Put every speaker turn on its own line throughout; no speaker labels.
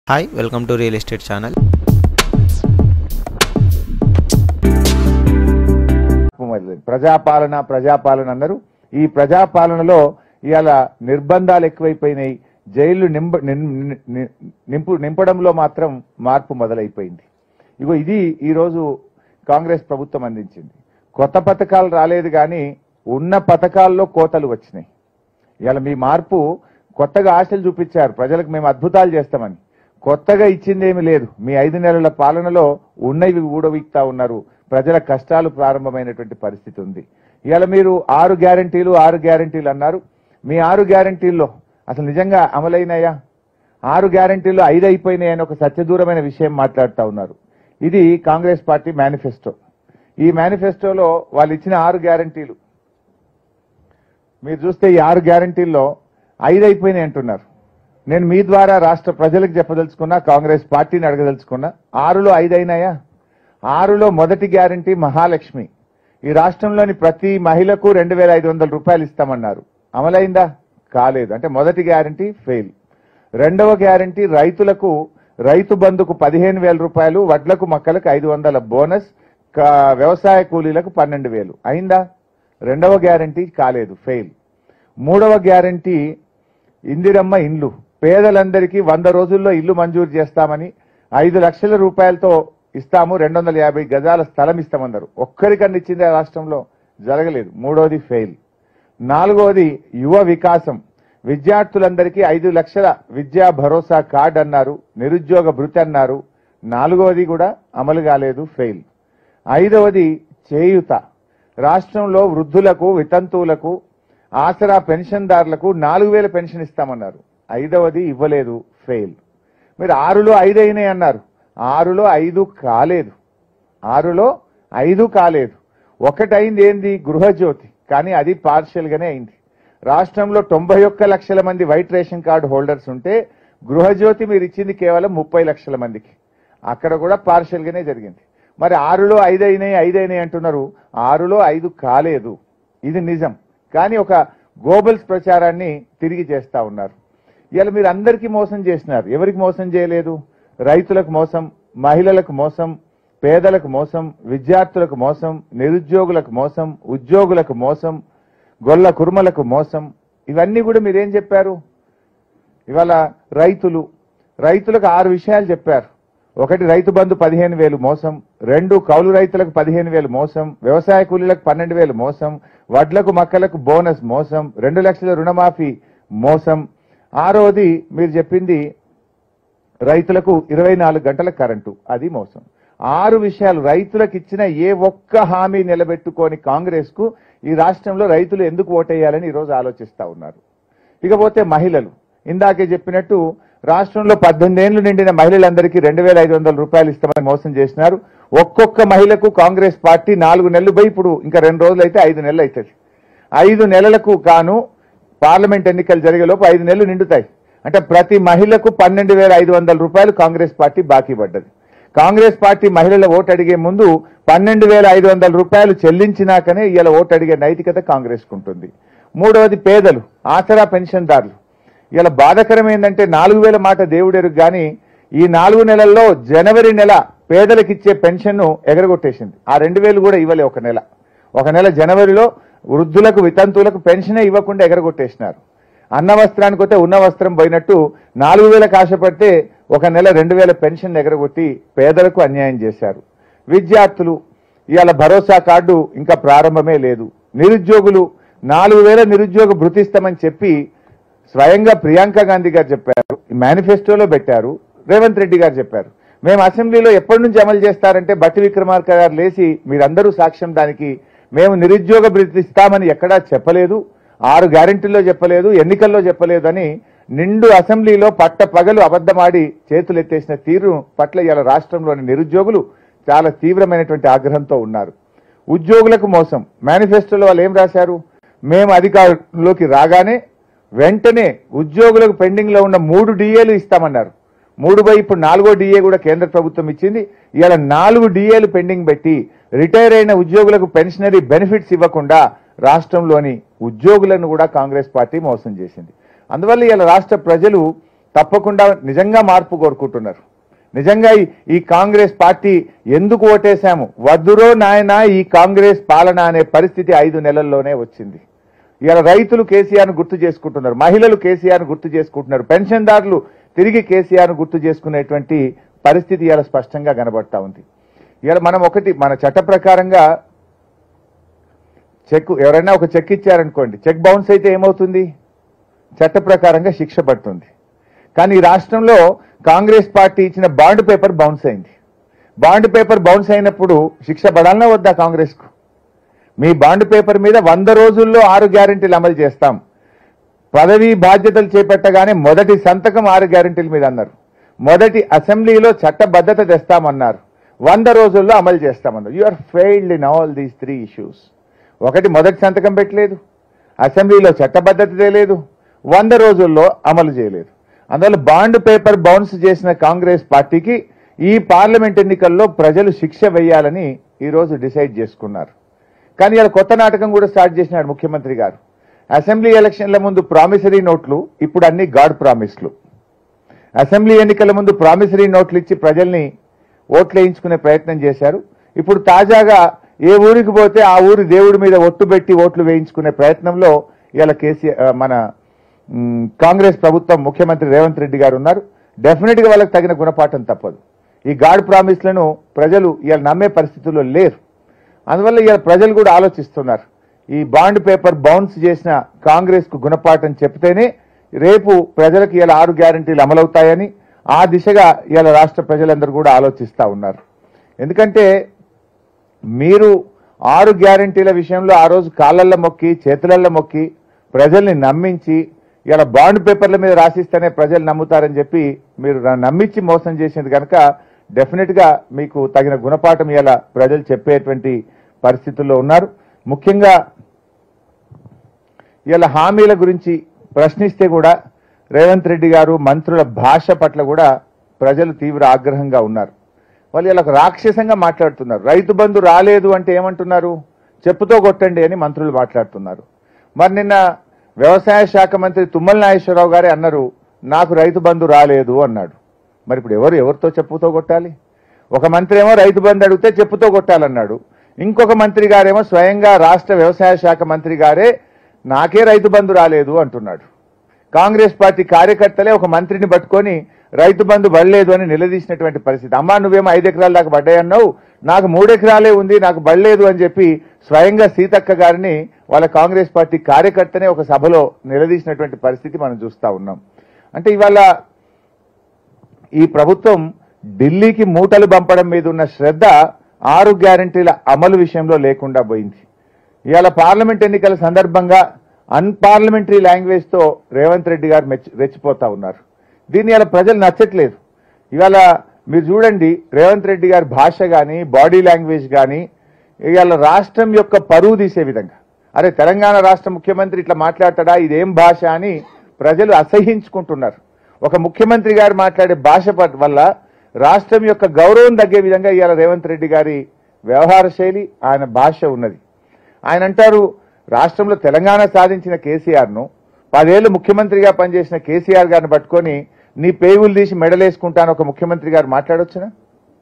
Hi welcome to real estate channel
మొదలైంది ప్రజాపాలన ప్రజాపాలన అన్నారు ఈ ప్రజాపాలనలో ఇవాళ నిర్బంధాలు ఎక్కువైపోయినాయి జైళ్లు నింప నిం- ని- నింపు నింపడంలో మాత్రం మార్పు మొదలైపోయింది ఇగో ఇది ఈరోజు కాంగ్రెస్ ప్రభుత్వం అందించింది కొత్త పథకాలు రాలేదు కానీ ఉన్న పథకాల్లో కోతలు వచ్చినాయి ఇవాళ మీ మార్పు కొత్తగా ఆశలు చూపించారు ప్రజలకు మేము అద్భుతాలు చేస్తామని కొత్తగా ఇచ్చిందేమీ లేదు మీ ఐదు నెలల పాలనలో ఉన్నవి ఊడవీక్తా ఉన్నారు ప్రజల కష్టాలు ప్రారంభమైనటువంటి పరిస్థితి ఉంది ఇవాళ మీరు ఆరు గ్యారంటీలు ఆరు గ్యారంటీలు అన్నారు మీ ఆరు గ్యారంటీల్లో అసలు నిజంగా అమలైనాయా ఆరు గ్యారంటీలు ఐదు అయిపోయినాయని ఒక సత్యదూరమైన విషయం మాట్లాడుతూ ఉన్నారు ఇది కాంగ్రెస్ పార్టీ మేనిఫెస్టో ఈ మేనిఫెస్టోలో వాళ్ళు ఇచ్చిన ఆరు గ్యారంటీలు మీరు చూస్తే ఈ ఆరు గ్యారంటీల్లో ఐదు అయిపోయినాయి అంటున్నారు నేను మీ ద్వారా రాష్ట్ర ప్రజలకు చెప్పదలుచుకున్నా కాంగ్రెస్ పార్టీని అడగదలుచుకున్నా ఆరులో ఐదు అయినాయా ఆరులో మొదటి గ్యారంటీ మహాలక్ష్మి ఈ రాష్ట్రంలోని ప్రతి మహిళకు రెండు వేల ఐదు వందల రూపాయలు ఇస్తామన్నారు అమలైందా కాలేదు అంటే మొదటి గ్యారంటీ ఫెయిల్ రెండవ గ్యారంటీ రైతులకు రైతు బంధుకు పదిహేను వేల రూపాయలు వడ్లకు మొక్కలకు ఐదు వందల బోనస్ క- వ్యవసాయ కూలీలకు పన్నెండు వేలు అయిందా రెండవ గ్యారంటీ కాలేదు ఫెయిల్ మూడవ గ్యారంటీ ఇందిరమ్మ ఇండ్లు పేదలందరికీ వంద రోజుల్లో ఇల్లు మంజూరు చేస్తామని ఐదు లక్షల రూపాయలతో ఇస్తాము రెండు వందల యాభై గజాల స్థలం ఇస్తామన్నారు ఒక్కరికన్నా ఇచ్చింది ఆ రాష్ట్రంలో జరగలేదు మూడవది ఫెయిల్ నాలుగవది యువ వికాసం విద్యార్థులందరికీ ఐదు లక్షల విద్యా భరోసా కార్డ్ అన్నారు నిరుద్యోగ భృతి అన్నారు నాలుగవది కూడా అమలు కాలేదు ఫెయిల్ ఐదవది చేయుత రాష్ట్రంలో వృద్ధులకు వితంతువులకు ఆసరా పెన్షన్దారులకు నాలుగు వేల పెన్షన్ ఇస్తామన్నారు ఐదవది ఇవ్వలేదు ఫెయిల్ మీరు ఆరులో ఐదు అయినాయి అన్నారు ఆరులో ఐదు కాలేదు ఆరులో ఐదు కాలేదు ఒకటైంది ఏంది గృహజ్యోతి కానీ అది పార్షియల్ గానే అయింది రాష్ట్రంలో తొంభై ఒక్క లక్షల మంది వైట్ రేషన్ కార్డు హోల్డర్స్ ఉంటే గృహజ్యోతి మీరు ఇచ్చింది కేవలం ముప్పై లక్షల మందికి అక్కడ కూడా పార్షియల్ గానే జరిగింది మరి ఆరులో ఐదు అయినాయి ఐదు అయినాయి అంటున్నారు ఆరులో ఐదు కాలేదు ఇది నిజం కానీ ఒక గోబల్స్ ప్రచారాన్ని తిరిగి చేస్తా ఉన్నారు ఇవాళ మీరు అందరికీ మోసం చేసినారు ఎవరికి మోసం చేయలేదు రైతులకు మోసం మహిళలకు మోసం పేదలకు మోసం విద్యార్థులకు మోసం నిరుద్యోగులకు మోసం ఉద్యోగులకు మోసం గొల్ల కుర్మలకు మోసం ఇవన్నీ కూడా మీరేం చెప్పారు ఇవాళ రైతులు రైతులకు ఆరు విషయాలు చెప్పారు ఒకటి రైతు బంధు పదిహేను వేలు మోసం రెండు కౌలు రైతులకు పదిహేను వేలు మోసం వ్యవసాయ కూలీలకు పన్నెండు వేలు మోసం వడ్లకు మక్కలకు బోనస్ మోసం రెండు లక్షల రుణమాఫీ మోసం ఆరోది మీరు చెప్పింది రైతులకు ఇరవై నాలుగు గంటల కరెంటు అది మోసం ఆరు విషయాలు రైతులకు ఇచ్చిన ఏ ఒక్క హామీ నిలబెట్టుకోని కాంగ్రెస్ కు ఈ రాష్ట్రంలో రైతులు ఎందుకు ఓటేయాలని ఈరోజు ఆలోచిస్తా ఉన్నారు ఇకపోతే మహిళలు ఇందాకే చెప్పినట్టు రాష్ట్రంలో పద్దెనిమిది ఏళ్లు నిండిన మహిళలందరికీ రెండు వేల ఐదు వందల రూపాయలు ఇస్తామని మోసం చేసినారు ఒక్కొక్క మహిళకు కాంగ్రెస్ పార్టీ నాలుగు నెలలు పోయి ఇప్పుడు ఇంకా రెండు రోజులు అయితే ఐదు నెలలు అవుతుంది ఐదు నెలలకు గాను పార్లమెంట్ ఎన్నికలు జరిగేలోపు ఐదు నెలలు నిండుతాయి అంటే ప్రతి మహిళకు పన్నెండు వేల ఐదు వందల రూపాయలు కాంగ్రెస్ పార్టీ బాకీ పడ్డది కాంగ్రెస్ పార్టీ మహిళల ఓటు అడిగే ముందు పన్నెండు వేల ఐదు వందల రూపాయలు చెల్లించినాకనే ఇవాళ ఓటు అడిగే నైతికత కాంగ్రెస్ ఉంటుంది మూడవది పేదలు ఆసరా పెన్షన్దారులు ఇలా బాధకరం ఏంటంటే నాలుగు వేల మాట దేవుడెరుగు కానీ ఈ నాలుగు నెలల్లో జనవరి నెల పేదలకు ఇచ్చే పెన్షన్ ఎగరగొట్టేసింది ఆ రెండు వేలు కూడా ఇవ్వలే ఒక నెల ఒక నెల జనవరిలో వృద్ధులకు వితంతువులకు పెన్షనే ఇవ్వకుండా ఎగరగొట్టేసినారు అన్న వస్త్రానికి వస్తే ఉన్న వస్త్రం పోయినట్టు నాలుగు వేలకు ఆశపడితే ఒక నెల రెండు వేల పెన్షన్ ఎగరగొట్టి పేదలకు అన్యాయం చేశారు విద్యార్థులు ఇవాళ భరోసా కార్డు ఇంకా ప్రారంభమే లేదు నిరుద్యోగులు నాలుగు వేల నిరుద్యోగ భృతిస్తామని చెప్పి స్వయంగా ప్రియాంక గాంధీ గారు చెప్పారు ఈ మేనిఫెస్టోలో పెట్టారు రేవంత్ రెడ్డి గారు చెప్పారు మేము అసెంబ్లీలో ఎప్పటి నుంచి అమలు చేస్తారంటే బట్టి విక్రమార్క గారు లేచి మీరందరూ సాక్ష్యం దానికి మేము నిరుద్యోగ భృతి ఇస్తామని ఎక్కడా చెప్పలేదు ఆరు గ్యారెంటీల్లో చెప్పలేదు ఎన్నికల్లో చెప్పలేదు అని నిండు అసెంబ్లీలో పట్ట పగలు అబద్ధమాడి చేతులు ఎత్తేసిన తీరు పట్ల ఇవాళ రాష్ట్రంలోని నిరుద్యోగులు చాలా తీవ్రమైనటువంటి ఆగ్రహంతో ఉన్నారు ఉద్యోగులకు మోసం మేనిఫెస్టోలో వాళ్ళు ఏం రాశారు మేము అధికారంలోకి రాగానే వెంటనే ఉద్యోగులకు పెండింగ్ లో ఉన్న మూడు డిఏలు ఇస్తామన్నారు మూడు బై ఇప్పుడు నాలుగో డిఏ కూడా కేంద్ర ప్రభుత్వం ఇచ్చింది ఇవాళ నాలుగు డిఏలు పెండింగ్ పెట్టి రిటైర్ అయిన ఉద్యోగులకు పెన్షనరీ బెనిఫిట్స్ ఇవ్వకుండా రాష్ట్రంలోని ఉద్యోగులను కూడా కాంగ్రెస్ పార్టీ మోసం చేసింది అందువల్ల ఇవాళ రాష్ట్ర ప్రజలు తప్పకుండా నిజంగా మార్పు కోరుకుంటున్నారు నిజంగా ఈ- ఈ కాంగ్రెస్ పార్టీ ఎందుకు ఓటేశాము వద్దురో నాయన ఈ కాంగ్రెస్ పాలన అనే పరిస్థితి ఐదు నెలల్లోనే వచ్చింది ఇవాళ రైతులు కేసీఆర్ను గుర్తు చేసుకుంటున్నారు మహిళలు కేసీఆర్ను గుర్తు చేసుకుంటున్నారు పెన్షన్దారులు తిరిగి కేసీఆర్ను గుర్తు చేసుకునేటువంటి పరిస్థితి ఇవాళ స్పష్టంగా కనబడతా ఉంది ఇవాళ మనం ఒకటి మన చట్ట ప్రకారంగా చెక్ ఎవరైనా ఒక చెక్ ఇచ్చారనుకోండి చెక్ బౌన్స్ అయితే ఏమవుతుంది చట్ట ప్రకారంగా శిక్ష పడుతుంది కానీ ఈ రాష్ట్రంలో కాంగ్రెస్ పార్టీ ఇచ్చిన బాండ్ పేపర్ బౌన్స్ అయింది బాండ్ పేపర్ బౌన్స్ అయినప్పుడు శిక్ష పడాలన్నా వద్దా కాంగ్రెస్కు మీ బాండ్ పేపర్ మీద వంద రోజుల్లో ఆరు గ్యారెంటీలు అమలు చేస్తాం పదవీ బాధ్యతలు చేపట్టగానే మొదటి సంతకం ఆరు గ్యారెంటీల మీద అన్నారు మొదటి అసెంబ్లీలో చట్టబద్ధత తెస్తామన్నారు వంద రోజుల్లో అమలు చేస్తామన్నారు you are failed in all these three issues ఒకటి మొదటి సంతకం పెట్టలేదు అసెంబ్లీలో చట్టబద్ధత తేలేదు వంద రోజుల్లో అమలు చేయలేదు అందువల్ల బాండ్ పేపర్ బౌన్స్ చేసిన కాంగ్రెస్ పార్టీకి ఈ పార్లమెంట్ ఎన్నికల్లో ప్రజలు శిక్ష వేయాలని ఈరోజు డిసైడ్ చేసుకున్నారు కానీ ఇలా కొత్త నాటకం కూడా స్టార్ట్ చేసినాడు ముఖ్యమంత్రి గారు అసెంబ్లీ ఎలక్షన్ల ముందు ప్రామిసరీ నోట్లు ఇప్పుడు అన్ని గాడ్ ప్రామిస్లు అసెంబ్లీ ఎన్నికల ముందు ప్రామిసరీ నోట్లు ఇచ్చి ప్రజల్ని ఓట్లు వేయించుకునే ప్రయత్నం చేశారు ఇప్పుడు తాజాగా ఏ ఊరికి పోతే ఆ ఊరి దేవుడి మీద ఒట్టు పెట్టి ఓట్లు వేయించుకునే ప్రయత్నంలో ఇలా కేసీఆర్ ఆ, మన మ్, కాంగ్రెస్ ప్రభుత్వం ముఖ్యమంత్రి రేవంత్ రెడ్డి గారు ఉన్నారు డెఫినెట్ గా వాళ్ళకి తగిన గుణపాఠం తప్పదు ఈ గాడ్ ప్రామిస్లను ప్రజలు ఇలా నమ్మే పరిస్థితుల్లో లేరు అందువల్ల ఇవాళ ప్రజలు కూడా ఆలోచిస్తున్నారు ఈ బాండ్ పేపర్ బౌన్స్ చేసిన కాంగ్రెస్ కు గుణపాఠం చెప్తేనే రేపు ప్రజలకు ఇలా ఆరు గ్యారంటీలు అమలవుతాయని ఆ దిశగా ఇవాళ రాష్ట్ర ప్రజలందరూ కూడా ఆలోచిస్తా ఉన్నారు ఎందుకంటే మీరు ఆరు గ్యారంటీల విషయంలో ఆ రోజు కాళ్ళల్లో మొక్కి చేతులల్లో మొక్కి ప్రజల్ని నమ్మించి ఇలా బాండ్ పేపర్ల మీద రాసిస్తేనే ప్రజలు నమ్ముతారని చెప్పి మీరు న- నమ్మించి మోసం చేసింది కనుక డెఫినెట్ గా మీకు తగిన గుణపాఠం ఇలా ప్రజలు చెప్పేటువంటి పరిస్థితుల్లో ఉన్నారు ముఖ్యంగా ఇలా హామీల గురించి ప్రశ్నిస్తే కూడా రేవంత్ రెడ్డి గారు మంత్రుల భాష పట్ల కూడా ప్రజలు తీవ్ర ఆగ్రహంగా ఉన్నారు వాళ్ళు ఇలా ఒక రాక్షసంగా మాట్లాడుతున్నారు రైతు బంధు రాలేదు అంటే ఏమంటున్నారు చెప్పుతో కొట్టండి అని మంత్రులు మాట్లాడుతున్నారు మరి నిన్న వ్యవసాయ శాఖ మంత్రి తుమ్మల నాగేశ్వరరావు గారే అన్నారు నాకు రైతు బంధు రాలేదు అన్నాడు మరి ఇప్పుడు ఎవరు ఎవరితో చెప్పుతో కొట్టాలి ఒక మంత్రి ఏమో రైతు బంధు అడిగితే చెప్పుతో కొట్టాలన్నాడు ఇంకొక మంత్రి గారేమో స్వయంగా రాష్ట్ర వ్యవసాయ శాఖ మంత్రి గారే నాకే రైతు బంధు రాలేదు అంటున్నాడు కాంగ్రెస్ పార్టీ కార్యకర్తలే ఒక మంత్రిని పట్టుకొని రైతు బంధు పడలేదు అని నిలదీసినటువంటి పరిస్థితి అమ్మా నువ్వేమో ఐదు ఎకరాల దాకా పడ్డాయన్నావు నాకు మూడు ఎకరాలే ఉంది నాకు పడలేదు అని చెప్పి స్వయంగా సీతక్క గారిని వాళ్ళ కాంగ్రెస్ పార్టీ కార్యకర్తనే ఒక సభలో నిలదీసినటువంటి పరిస్థితి మనం చూస్తా ఉన్నాం అంటే ఇవాళ ఈ ప్రభుత్వం ఢిల్లీకి మూటలు పంపడం మీద ఉన్న శ్రద్ధ ఆరు గ్యారంటీల అమలు విషయంలో లేకుండా పోయింది ఇవాళ పార్లమెంట్ ఎన్నికల సందర్భంగా అన్పార్లమెంటరీ లాంగ్వేజ్ తో రేవంత్ రెడ్డి గారు మెచ్చి రెచ్చిపోతా ఉన్నారు దీన్ని ఇలా ప్రజలు నచ్చట్లేదు ఇవాళ మీరు చూడండి రేవంత్ రెడ్డి గారి భాష కానీ బాడీ లాంగ్వేజ్ కానీ ఇవాళ రాష్ట్రం యొక్క పరువు తీసే విధంగా అరే తెలంగాణ రాష్ట్ర ముఖ్యమంత్రి ఇట్లా మాట్లాడతాడా ఇదేం భాష అని ప్రజలు అసహించుకుంటున్నారు ఒక ముఖ్యమంత్రి గారు మాట్లాడే భాష పట్- వల్ల రాష్ట్రం యొక్క గౌరవం తగ్గే విధంగా ఇవాళ రేవంత్ రెడ్డి గారి వ్యవహార శైలి ఆయన భాష ఉన్నది ఆయన అంటారు రాష్ట్రంలో తెలంగాణ సాధించిన కేసీఆర్ ను పదేళ్లు ముఖ్యమంత్రిగా పనిచేసిన కేసీఆర్ గారిని పట్టుకొని నీ పేగులు తీసి మెడలేసుకుంటాను ఒక ముఖ్యమంత్రి గారు మాట్లాడొచ్చునా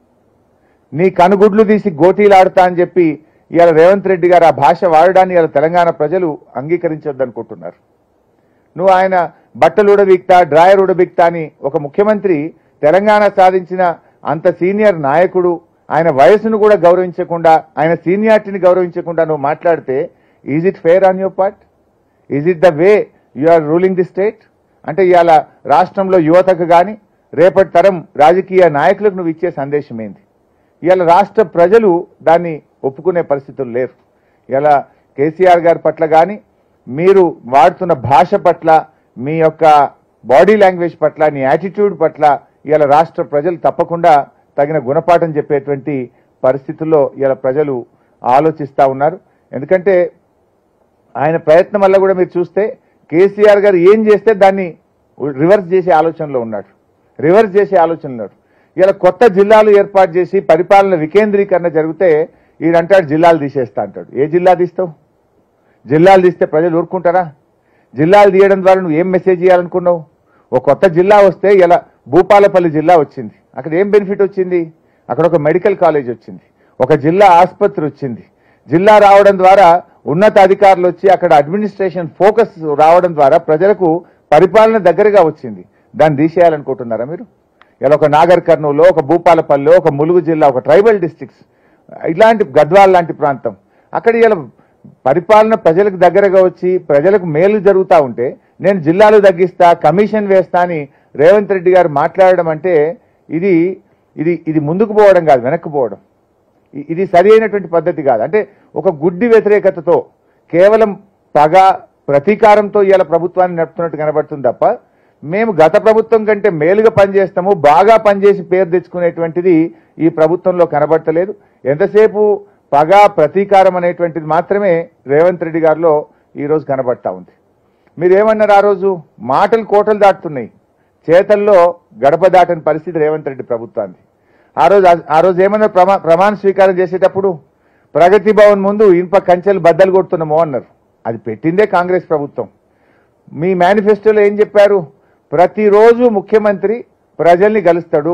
నీ కనుగుడ్లు తీసి గోటీలాడుతా అని చెప్పి ఇవాళ రేవంత్ రెడ్డి గారు ఆ భాష వాడడాన్ని ఇవాళ తెలంగాణ ప్రజలు అంగీకరించొద్దనుకుంటున్నారు నువ్వు ఆయన బట్టలు ఉడబిక్తా డ్రాయర్ ఉడబిక్తా అని ఒక ముఖ్యమంత్రి తెలంగాణ సాధించిన అంత సీనియర్ నాయకుడు ఆయన వయసును కూడా గౌరవించకుండా ఆయన సీనియారిటీని గౌరవించకుండా నువ్వు మాట్లాడితే is it fair on your part is it the way you are ruling the state అంటే ఇవాళ రాష్ట్రంలో యువతకు కానీ రేపటి తరం రాజకీయ నాయకులకు నువ్వు ఇచ్చే సందేశం ఏంది ఇవాళ రాష్ట్ర ప్రజలు దాన్ని ఒప్పుకునే పరిస్థితులు లేరు ఇలా కేసీఆర్ గారి పట్ల కానీ మీరు వాడుతున్న భాష పట్ల మీ యొక్క బాడీ లాంగ్వేజ్ పట్ల నీ యాటిట్యూడ్ పట్ల ఇవాళ రాష్ట్ర ప్రజలు తప్పకుండా తగిన గుణపాఠం చెప్పేటువంటి పరిస్థితుల్లో ఇవాళ ప్రజలు ఆలోచిస్తా ఉన్నారు ఎందుకంటే ఆయన ప్రయత్నం వల్ల కూడా మీరు చూస్తే కేసీఆర్ గారు ఏం చేస్తే దాన్ని రివర్స్ చేసే ఆలోచనలో ఉన్నాడు రివర్స్ చేసే ఆలోచనలో ఉన్నాడు ఇలా కొత్త జిల్లాలు ఏర్పాటు చేసి పరిపాలన వికేంద్రీకరణ జరిగితే ఈడంటాడు జిల్లాలు తీసేస్తా అంటాడు ఏ జిల్లా తీస్తావు జిల్లాలు తీస్తే ప్రజలు ఊరుకుంటారా జిల్లాలు తీయడం ద్వారా నువ్వు ఏం మెసేజ్ ఇవ్వాలనుకున్నావు ఒక కొత్త జిల్లా వస్తే ఇలా భూపాలపల్లి జిల్లా వచ్చింది అక్కడ ఏం బెనిఫిట్ వచ్చింది అక్కడ ఒక మెడికల్ కాలేజ్ వచ్చింది ఒక జిల్లా ఆసుపత్రి వచ్చింది జిల్లా రావడం ద్వారా ఉన్నత అధికారులు వచ్చి అక్కడ అడ్మినిస్ట్రేషన్ ఫోకస్ రావడం ద్వారా ప్రజలకు పరిపాలన దగ్గరగా వచ్చింది దాన్ని తీసేయాలనుకుంటున్నారా మీరు ఇలా ఒక నాగర్ కర్నూలు ఒక భూపాలపల్లి ఒక ములుగు జిల్లా ఒక ట్రైబల్ డిస్ట్రిక్ట్స్ ఇలాంటి గద్వాల్ లాంటి ప్రాంతం అక్కడ ఇలా పరిపాలన ప్రజలకు దగ్గరగా వచ్చి ప్రజలకు మేలు జరుగుతూ ఉంటే నేను జిల్లాలు తగ్గిస్తా కమిషన్ వేస్తా అని రేవంత్ రెడ్డి గారు మాట్లాడడం అంటే ఇది ఇది ఇది ముందుకు పోవడం కాదు వెనక్కి పోవడం ఇ- ఇది సరి అయినటువంటి పద్ధతి కాదు అంటే ఒక గుడ్డి వ్యతిరేకతతో కేవలం పగ ప్రతీకారంతో ఇవాళ ప్రభుత్వాన్ని నడుపుతున్నట్టు కనబడుతుంది తప్ప మేము గత ప్రభుత్వం కంటే మేలుగా పనిచేస్తాము బాగా పనిచేసి పేరు తెచ్చుకునేటువంటిది ఈ ప్రభుత్వంలో కనబడతలేదు ఎంతసేపు పగ ప్రతీకారం అనేటువంటిది మాత్రమే రేవంత్ రెడ్డి గారిలో ఈ రోజు కనబడతా ఉంది మీరేమన్నారు ఆ రోజు మాటలు కోటలు దాటుతున్నాయి చేతల్లో గడప దాటని పరిస్థితి రేవంత్ రెడ్డి ప్రభుత్వాన్ని ఆ రోజు ఆ రోజు ఏమన్నారు ప్రమా ప్రమాణ స్వీకారం చేసేటప్పుడు ప్రగతి భవన్ ముందు ఇనుప కంచెలు బద్దలు కొడుతున్నామో అన్నారు అది పెట్టిందే కాంగ్రెస్ ప్రభుత్వం మీ మేనిఫెస్టోలో ఏం చెప్పారు ప్రతిరోజు ముఖ్యమంత్రి ప్రజల్ని గలుస్తాడు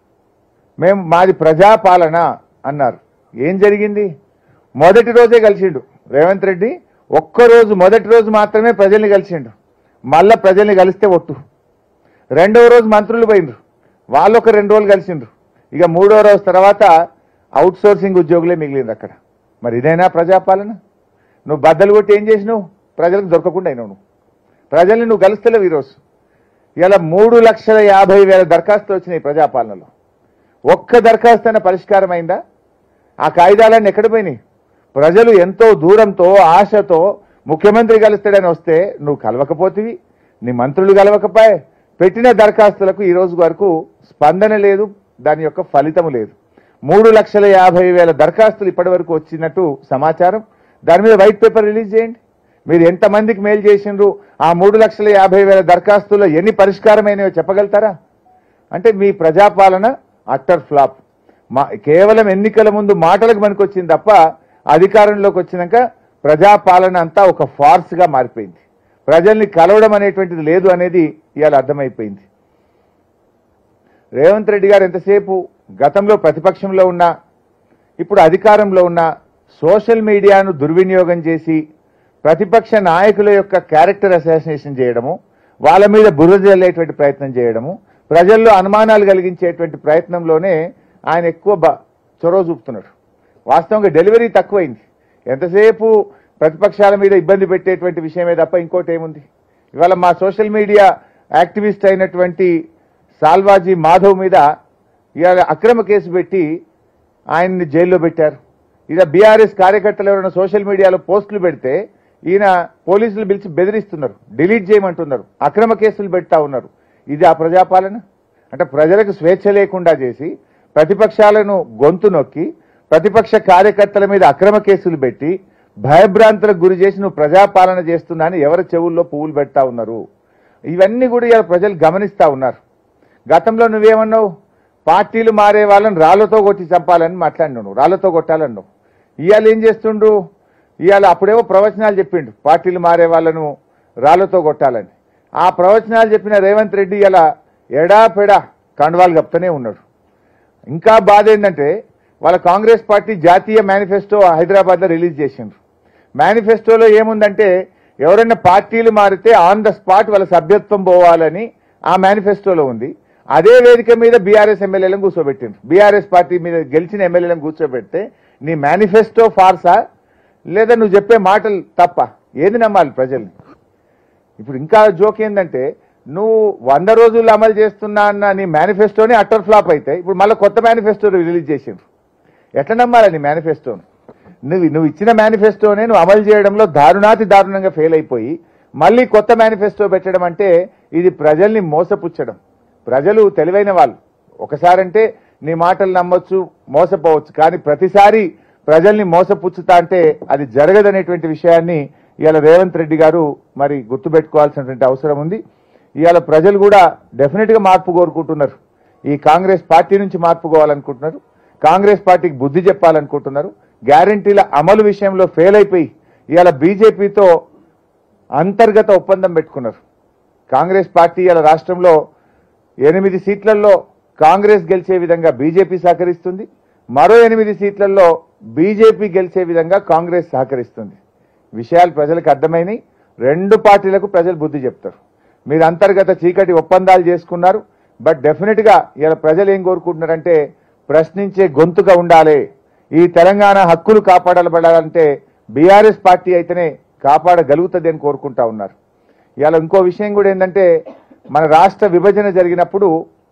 మేము మాది ప్రజాపాలన అన్నారు ఏం జరిగింది మొదటి రోజే కలిసిండు రేవంత్ రెడ్డి ఒక్కరోజు మొదటి రోజు మాత్రమే ప్రజల్ని కలిసిండు మళ్ళా ప్రజల్ని కలిస్తే ఒట్టు రెండవ రోజు మంత్రులు పోయిండ్రు వాళ్ళు ఒక రెండు రోజులు కలిసిండ్రు ఇక మూడో రోజు తర్వాత అవుట్ సోర్సింగ్ ఉద్యోగులే మిగిలిండ్రు అక్కడ మరి ఇదైనా ప్రజాపాలన నువ్వు బద్దలు కొట్టి ఏం చేసినావు ప్రజలకు దొరకకుండా అయినావు నువ్వు ప్రజల్ని నువ్వు కలుస్తలేవు ఈరోజు ఇలా మూడు లక్షల యాభై వేల దరఖాస్తులు వచ్చినాయి ప్రజాపాలనలో ఒక్క దరఖాస్తు అయినా పరిష్కారం అయిందా ఆ కాగితాలన్నీ ఎక్కడ పోయినాయి ప్రజలు ఎంతో దూరంతో ఆశతో ముఖ్యమంత్రి కలుస్తాడని వస్తే నువ్వు కలవకపోతివి నీ మంత్రులు కలవకపోయే పెట్టిన దరఖాస్తులకు ఈ రోజు వరకు స్పందన లేదు దాని యొక్క ఫలితం లేదు మూడు లక్షల యాభై వేల దరఖాస్తులు ఇప్పటి వరకు వచ్చినట్టు సమాచారం దాని మీద వైట్ పేపర్ రిలీజ్ చేయండి మీరు ఎంతమందికి మేలు చేసిండ్రు ఆ మూడు లక్షల యాభై వేల దరఖాస్తుల్లో ఎన్ని పరిష్కారమైనవో చెప్పగలుగుతారా అంటే మీ ప్రజాపాలన అట్టర్ ఫ్లాప్ మా కేవలం ఎన్నికల ముందు మాటలకు పనికొచ్చింది తప్ప అధికారంలోకి వచ్చినాక ప్రజాపాలన అంతా ఒక ఫార్స్ గా మారిపోయింది ప్రజల్ని కలవడం అనేటువంటిది లేదు అనేది ఇవాళ అర్థమైపోయింది రేవంత్ రెడ్డి గారు ఎంతసేపు గతంలో ప్రతిపక్షంలో ఉన్నా ఇప్పుడు అధికారంలో ఉన్న సోషల్ మీడియాను దుర్వినియోగం చేసి ప్రతిపక్ష నాయకుల యొక్క క్యారెక్టర్ అసాసినేషన్ చేయడము వాళ్ళ మీద బురద జల్లేటువంటి ప్రయత్నం చేయడము ప్రజల్లో అనుమానాలు కలిగించేటువంటి ప్రయత్నంలోనే ఆయన ఎక్కువ బ- చొరవ చూపుతున్నాడు వాస్తవంగా డెలివరీ తక్కువైంది ఎంతసేపు ప్రతిపక్షాల మీద ఇబ్బంది పెట్టేటువంటి విషయమే తప్ప ఇంకోటి ఏముంది ఇవాళ మా సోషల్ మీడియా యాక్టివిస్ట్ అయినటువంటి సాల్వాజీ మాధవ్ మీద ఇవాళ అక్రమ కేసు పెట్టి ఆయన్ని జైల్లో పెట్టారు ఇక బీఆర్ఎస్ కార్యకర్తలు ఎవరైనా సోషల్ మీడియాలో పోస్టులు పెడితే ఈయన పోలీసులు పిలిచి బెదిరిస్తున్నారు డిలీట్ చేయమంటున్నారు అక్రమ కేసులు పెడతా ఉన్నారు ఇది ఆ ప్రజాపాలన అంటే ప్రజలకు స్వేచ్ఛ లేకుండా చేసి ప్రతిపక్షాలను గొంతు నొక్కి ప్రతిపక్ష కార్యకర్తల మీద అక్రమ కేసులు పెట్టి భయభ్రాంతులకు గురి చేసి నువ్వు ప్రజాపాలన చేస్తున్నా అని ఎవరి చెవుల్లో పువ్వులు పెడతా ఉన్నారు ఇవన్నీ కూడా ఇవాళ ప్రజలు గమనిస్తా ఉన్నారు గతంలో నువ్వేమన్నావు పార్టీలు మారే వాళ్ళని రాళ్లతో కొట్టి చంపాలని మాట్లాడినావు నువ్వు రాళ్లతో కొట్టాలన్నావు ఇవాళ ఏం చేస్తుండు ఇవాళ అప్పుడేమో ప్రవచనాలు చెప్పిండు పార్టీలు మారే వాళ్ళను రాళ్లతో కొట్టాలని ఆ ప్రవచనాలు చెప్పిన రేవంత్ రెడ్డి ఇలా ఎడా పెడా కండవాలు కప్తూనే ఉన్నాడు ఇంకా బాధ ఏంటంటే వాళ్ళ కాంగ్రెస్ పార్టీ జాతీయ మేనిఫెస్టో హైదరాబాద్లో రిలీజ్ చేసిండ్రు మేనిఫెస్టోలో ఏముందంటే ఎవరైనా పార్టీలు మారితే ఆన్ ద స్పాట్ వాళ్ళ సభ్యత్వం పోవాలని ఆ మేనిఫెస్టోలో ఉంది అదే వేదిక మీద బీఆర్ఎస్ ఎమ్మెల్యేలను కూర్చోబెట్టిండ్రు బీఆర్ఎస్ పార్టీ మీద గెలిచిన ఎమ్మెల్యేలను కూర్చోబెడితే నీ మేనిఫెస్టో ఫార్సా లేదా నువ్వు చెప్పే మాటలు తప్ప ఏది నమ్మాలి ప్రజల్ని ఇప్పుడు ఇంకా జోక్ ఏంటంటే నువ్వు వంద రోజులు అమలు చేస్తున్నా అన్న నీ మేనిఫెస్టోనే అటర్ ఫ్లాప్ అయితే ఇప్పుడు మళ్ళీ కొత్త మేనిఫెస్టో రిలీజ్ చేసిండ్రు ఎట్లా నమ్మాలి నీ మేనిఫెస్టోను నువ్వు నువ్వు ఇచ్చిన మేనిఫెస్టోనే నువ్వు అమలు చేయడంలో దారుణాతి దారుణంగా ఫెయిల్ అయిపోయి మళ్ళీ కొత్త మేనిఫెస్టో పెట్టడం అంటే ఇది ప్రజల్ని మోసపుచ్చడం ప్రజలు తెలివైన వాళ్ళు ఒకసారంటే నీ మాటలు నమ్మొచ్చు మోసపోవచ్చు కానీ ప్రతిసారి ప్రజల్ని మోసపుచ్చుతా అంటే అది జరగదనేటువంటి విషయాన్ని ఇవాళ రేవంత్ రెడ్డి గారు మరి గుర్తుపెట్టుకోవాల్సినటువంటి అవసరం ఉంది ఇవాళ ప్రజలు కూడా డెఫినెట్ గా మార్పు కోరుకుంటున్నారు ఈ కాంగ్రెస్ పార్టీ నుంచి మార్పు కోవాలనుకుంటున్నారు కాంగ్రెస్ పార్టీకి బుద్ధి చెప్పాలనుకుంటున్నారు గ్యారంటీల అమలు విషయంలో ఫెయిల్ అయిపోయి ఇవాళ బీజేపీతో అంతర్గత ఒప్పందం పెట్టుకున్నారు కాంగ్రెస్ పార్టీ ఇలా రాష్ట్రంలో ఎనిమిది సీట్లలో కాంగ్రెస్ గెలిచే విధంగా బీజేపీ సహకరిస్తుంది మరో ఎనిమిది సీట్లలో బీజేపీ గెలిచే విధంగా కాంగ్రెస్ సహకరిస్తుంది విషయాలు ప్రజలకు అర్థమైనవి రెండు పార్టీలకు ప్రజలు బుద్ధి చెప్తారు మీరు అంతర్గత చీకటి ఒప్పందాలు చేసుకున్నారు బట్ డెఫినెట్ గా ఇలా ప్రజలు ఏం కోరుకుంటున్నారంటే ప్రశ్నించే గొంతుగా ఉండాలి ఈ తెలంగాణ హక్కులు కాపాడబడాలంటే బీఆర్ఎస్ పార్టీ అయితేనే కాపాడగలుగుతుంది అని కోరుకుంటా ఉన్నారు ఇవాళ ఇంకో విషయం కూడా ఏంటంటే మన రాష్ట్ర విభజన జరిగినప్పుడు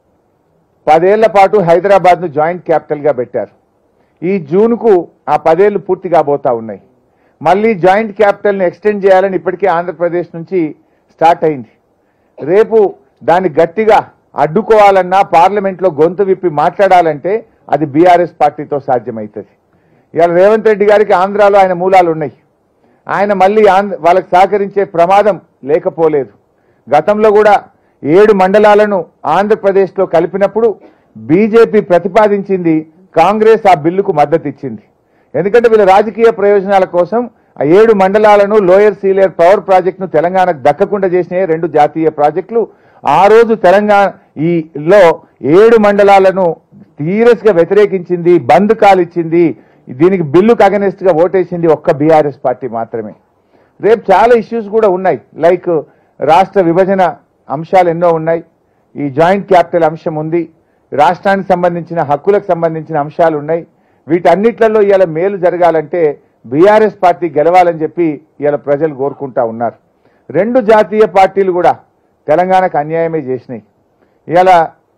పదేళ్ల పాటు హైదరాబాద్ను జాయింట్ క్యాపిటల్గా పెట్టారు ఈ జూన్కు ఆ పదేళ్లు పూర్తి కాబోతా ఉన్నాయి మళ్ళీ జాయింట్ క్యాపిటల్ని ఎక్స్టెండ్ చేయాలని ఇప్పటికే ఆంధ్రప్రదేశ్ నుంచి స్టార్ట్ అయింది రేపు దాన్ని గట్టిగా అడ్డుకోవాలన్నా పార్లమెంట్లో గొంతు విప్పి మాట్లాడాలంటే అది బీఆర్ఎస్ పార్టీతో సాధ్యమవుతుంది ఇవాళ రేవంత్ రెడ్డి గారికి ఆంధ్రాలో ఆయన మూలాలు ఉన్నాయి ఆయన మళ్ళీ ఆంధ్ర వాళ్ళకి సహకరించే ప్రమాదం లేకపోలేదు గతంలో కూడా ఏడు మండలాలను ఆంధ్రప్రదేశ్లో కలిపినప్పుడు బీజేపీ ప్రతిపాదించింది కాంగ్రెస్ ఆ బిల్లుకు మద్దతు ఇచ్చింది ఎందుకంటే వీళ్ళ రాజకీయ ప్రయోజనాల కోసం ఆ ఏడు మండలాలను లోయర్ సీలేర్ పవర్ ప్రాజెక్టును తెలంగాణకు దక్కకుండా చేసిన రెండు జాతీయ ప్రాజెక్టులు ఆ రోజు తెలంగాణ ఈ లో ఏడు మండలాలను సీరియస్ గా వ్యతిరేకించింది బంద్ కాల్ ఇచ్చింది దీనికి బిల్లుకు అగనెస్ట్ గా ఓటేసింది ఒక్క బీఆర్ఎస్ పార్టీ మాత్రమే రేపు చాలా ఇష్యూస్ కూడా ఉన్నాయి లైక్ రాష్ట్ర విభజన అంశాలు ఎన్నో ఉన్నాయి ఈ జాయింట్ క్యాపిటల్ అంశం ఉంది రాష్ట్రానికి సంబంధించిన హక్కులకు సంబంధించిన అంశాలు ఉన్నాయి వీటన్నిట్లలో ఇవాళ మేలు జరగాలంటే బీఆర్ఎస్ పార్టీ గెలవాలని చెప్పి ఇవాళ ప్రజలు కోరుకుంటా ఉన్నారు రెండు జాతీయ పార్టీలు కూడా తెలంగాణకు అన్యాయమే చేసినాయి ఇవాళ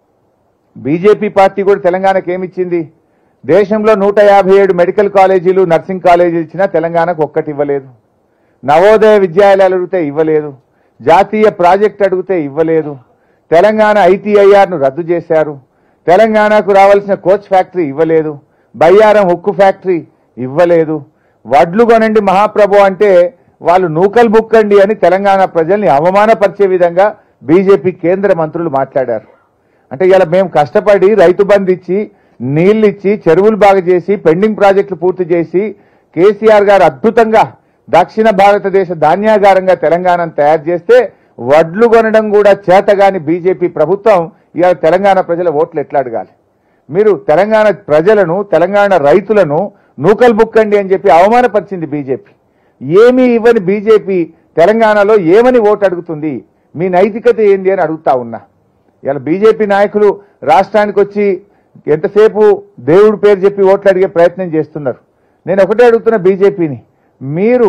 బీజేపీ పార్టీ కూడా తెలంగాణకు ఏమిచ్చింది దేశంలో నూట యాభై ఏడు మెడికల్ కాలేజీలు నర్సింగ్ కాలేజీలు ఇచ్చినా తెలంగాణకు ఒక్కటి ఇవ్వలేదు నవోదయ విద్యాలయాలు అడిగితే ఇవ్వలేదు జాతీయ ప్రాజెక్ట్ అడిగితే ఇవ్వలేదు తెలంగాణ ఐటీఐఆర్ను రద్దు చేశారు తెలంగాణకు రావాల్సిన కోచ్ ఫ్యాక్టరీ ఇవ్వలేదు బయ్యారం ఉక్కు ఫ్యాక్టరీ ఇవ్వలేదు వడ్లు కొనండి మహాప్రభు అంటే వాళ్ళు నూకలు బుక్కండి అని తెలంగాణ ప్రజల్ని అవమానపరిచే విధంగా బీజేపీ కేంద్ర మంత్రులు మాట్లాడారు అంటే ఇలా మేము కష్టపడి రైతు బంధు ఇచ్చి నీళ్లు ఇచ్చి చెరువులు బాగా చేసి పెండింగ్ ప్రాజెక్టులు పూర్తి చేసి కేసీఆర్ గారు అద్భుతంగా దక్షిణ భారతదేశ ధాన్యాగారంగా తెలంగాణను తయారు చేస్తే వడ్లు కొనడం కూడా చేతగాని బీజేపీ ప్రభుత్వం ఇవాళ తెలంగాణ ప్రజల ఓట్లు ఎట్లా అడగాలి మీరు తెలంగాణ ప్రజలను తెలంగాణ రైతులను నూకలు బుక్కండి అని చెప్పి అవమానపరిచింది బీజేపీ ఏమీ ఇవ్వని బీజేపీ తెలంగాణలో ఏమని ఓటు అడుగుతుంది మీ నైతికత ఏంది అని అడుగుతా ఉన్నా ఇలా బీజేపీ నాయకులు రాష్ట్రానికి వచ్చి ఎంతసేపు దేవుడి పేరు చెప్పి ఓట్లు అడిగే ప్రయత్నం చేస్తున్నారు నేను ఒకటే అడుగుతున్న బీజేపీని మీరు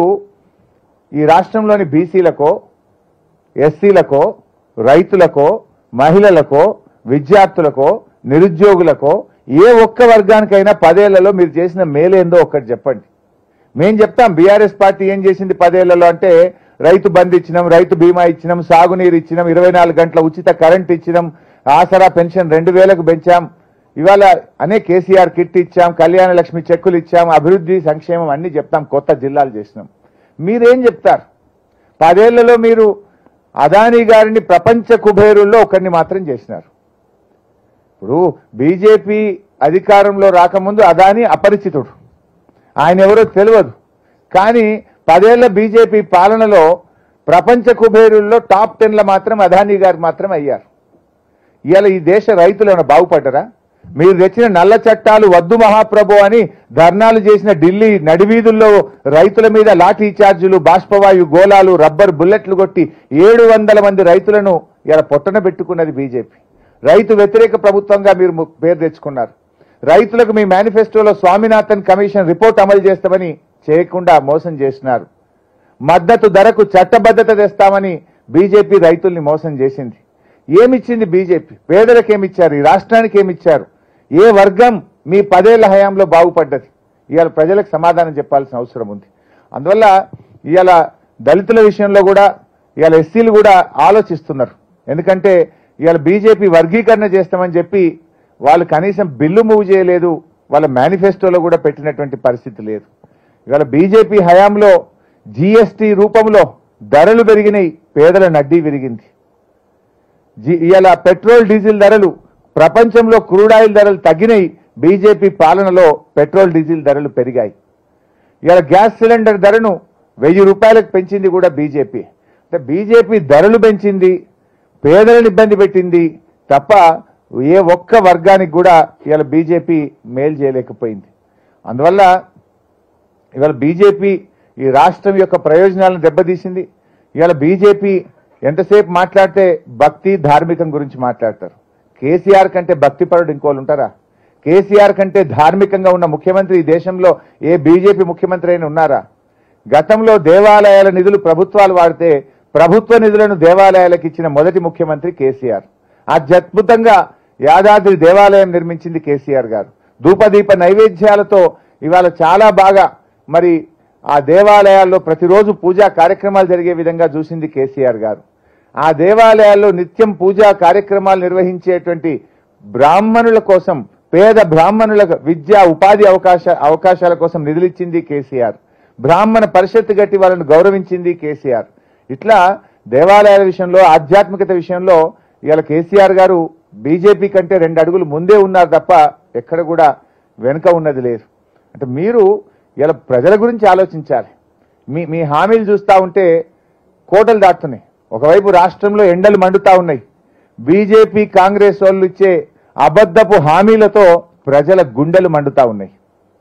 ఈ రాష్ట్రంలోని బీసీలకో ఎస్సీలకో రైతులకో మహిళలకో విద్యార్థులకో నిరుద్యోగులకో ఏ ఒక్క వర్గానికైనా పదేళ్లలో మీరు చేసిన మేలేందో ఒక్కటి చెప్పండి మేం చెప్తాం బీఆర్ఎస్ పార్టీ ఏం చేసింది పదేళ్లలో అంటే రైతు బంద్ ఇచ్చినాం రైతు బీమా ఇచ్చినాం సాగునీరు ఇచ్చినాం ఇరవై నాలుగు గంటల ఉచిత కరెంట్ ఇచ్చినాం ఆసరా పెన్షన్ రెండు వేలకు పెంచాం ఇవాళ అనే కేసీఆర్ కిట్ ఇచ్చాం కళ్యాణ లక్ష్మి చెక్కులు ఇచ్చాం అభివృద్ధి సంక్షేమం అన్ని చెప్తాం కొత్త జిల్లాలు చేసినాం మీరేం చెప్తారు పదేళ్లలో మీరు అదానీ గారిని ప్రపంచ కుబేరుల్లో ఒకరిని మాత్రం చేసినారు ఇప్పుడు బీజేపీ అధికారంలో రాకముందు అదానీ అపరిచితుడు ఆయన ఎవరో తెలియదు కానీ పదేళ్ల బీజేపీ పాలనలో ప్రపంచ కుబేరుల్లో టాప్ టెన్ల మాత్రం అదానీ గారు మాత్రం అయ్యారు ఇవాళ ఈ దేశ రైతులు ఏమైనా బాగుపడ్డరా మీరు తెచ్చిన నల్ల చట్టాలు వద్దు మహాప్రభు అని ధర్నాలు చేసిన ఢిల్లీ నడివీధుల్లో రైతుల మీద లాఠీ చార్జీలు బాష్పవాయు గోళాలు రబ్బర్ బుల్లెట్లు కొట్టి ఏడు వందల మంది రైతులను ఇలా పొట్టన పెట్టుకున్నది బీజేపీ రైతు వ్యతిరేక ప్రభుత్వంగా మీరు ము- పేరు తెచ్చుకున్నారు రైతులకు మీ మేనిఫెస్టోలో స్వామినాథన్ కమిషన్ రిపోర్ట్ అమలు చేస్తామని చేయకుండా మోసం చేసినారు మద్దతు ధరకు చట్టబద్ధత తెస్తామని బీజేపీ రైతుల్ని మోసం చేసింది ఏమిచ్చింది బీజేపీ పేదలకు ఏమిచ్చారు ఈ రాష్ట్రానికి ఏమిచ్చారు ఏ వర్గం మీ పదేళ్ల హయాంలో బాగుపడ్డది ఇవాళ ప్రజలకు సమాధానం చెప్పాల్సిన అవసరం ఉంది అందువల్ల ఇవాళ దళితుల విషయంలో కూడా ఇవాళ ఎస్సీలు కూడా ఆలోచిస్తున్నారు ఎందుకంటే ఇవాళ బీజేపీ వర్గీకరణ చేస్తామని చెప్పి వాళ్ళు కనీసం బిల్లు మూవ్ చేయలేదు వాళ్ళ మేనిఫెస్టోలో కూడా పెట్టినటువంటి పరిస్థితి లేదు ఇవాళ బీజేపీ హయాంలో జీఎస్టీ రూపంలో ధరలు పెరిగినాయి పేదల నడ్డీ విరిగింది జి- ఇవాళ పెట్రోల్ డీజిల్ ధరలు ప్రపంచంలో క్రూడ్ ఆయిల్ ధరలు తగ్గినాయి బీజేపీ పాలనలో పెట్రోల్ డీజిల్ ధరలు పెరిగాయి ఇవాళ గ్యాస్ సిలిండర్ ధరను వెయ్యి రూపాయలకు పెంచింది కూడా బీజేపీ అంటే బీజేపీ ధరలు పెంచింది పేదలను ఇబ్బంది పెట్టింది తప్ప ఏ ఒక్క వర్గానికి కూడా ఇవాళ బీజేపీ మేలు చేయలేకపోయింది అందువల్ల ఇవాళ బీజేపీ ఈ రాష్ట్రం యొక్క ప్రయోజనాలను దెబ్బతీసింది ఇవాళ బీజేపీ ఎంతసేపు మాట్లాడితే భక్తి ధార్మికం గురించి మాట్లాడతారు కేసీఆర్ కంటే భక్తిపరుడు ఇంకోళ్ళు ఉంటారా కేసీఆర్ కంటే ధార్మికంగా ఉన్న ముఖ్యమంత్రి ఈ దేశంలో ఏ బీజేపీ ముఖ్యమంత్రి అయినా ఉన్నారా గతంలో దేవాలయాల నిధులు ప్రభుత్వాలు వాడితే ప్రభుత్వ నిధులను దేవాలయాలకు ఇచ్చిన మొదటి ముఖ్యమంత్రి కేసీఆర్ అత్యద్భుతంగా యాదాద్రి దేవాలయం నిర్మించింది కేసీఆర్ గారు ధూపదీప నైవేద్యాలతో ఇవాళ చాలా బాగా మరి ఆ దేవాలయాల్లో ప్రతిరోజు పూజా కార్యక్రమాలు జరిగే విధంగా చూసింది కేసీఆర్ గారు ఆ దేవాలయాల్లో నిత్యం పూజా కార్యక్రమాలు నిర్వహించేటువంటి బ్రాహ్మణుల కోసం పేద బ్రాహ్మణుల విద్యా ఉపాధి అవకాశ అవకాశాల కోసం నిధులిచ్చింది కేసీఆర్ బ్రాహ్మణ పరిషత్ గట్టి వాళ్ళని గౌరవించింది కేసీఆర్ ఇట్లా దేవాలయాల విషయంలో ఆధ్యాత్మికత విషయంలో ఇవాళ కేసీఆర్ గారు బీజేపీ కంటే రెండు అడుగులు ముందే ఉన్నారు తప్ప ఎక్కడ కూడా వెనుక ఉన్నది లేదు అంటే మీరు ఇలా ప్రజల గురించి ఆలోచించాలి మీ మీ హామీలు చూస్తా ఉంటే కోటలు దాటుతున్నాయి ఒకవైపు రాష్ట్రంలో ఎండలు మండుతా ఉన్నాయి బీజేపీ కాంగ్రెస్ వాళ్ళు ఇచ్చే అబద్ధపు హామీలతో ప్రజల గుండెలు మండుతా ఉన్నాయి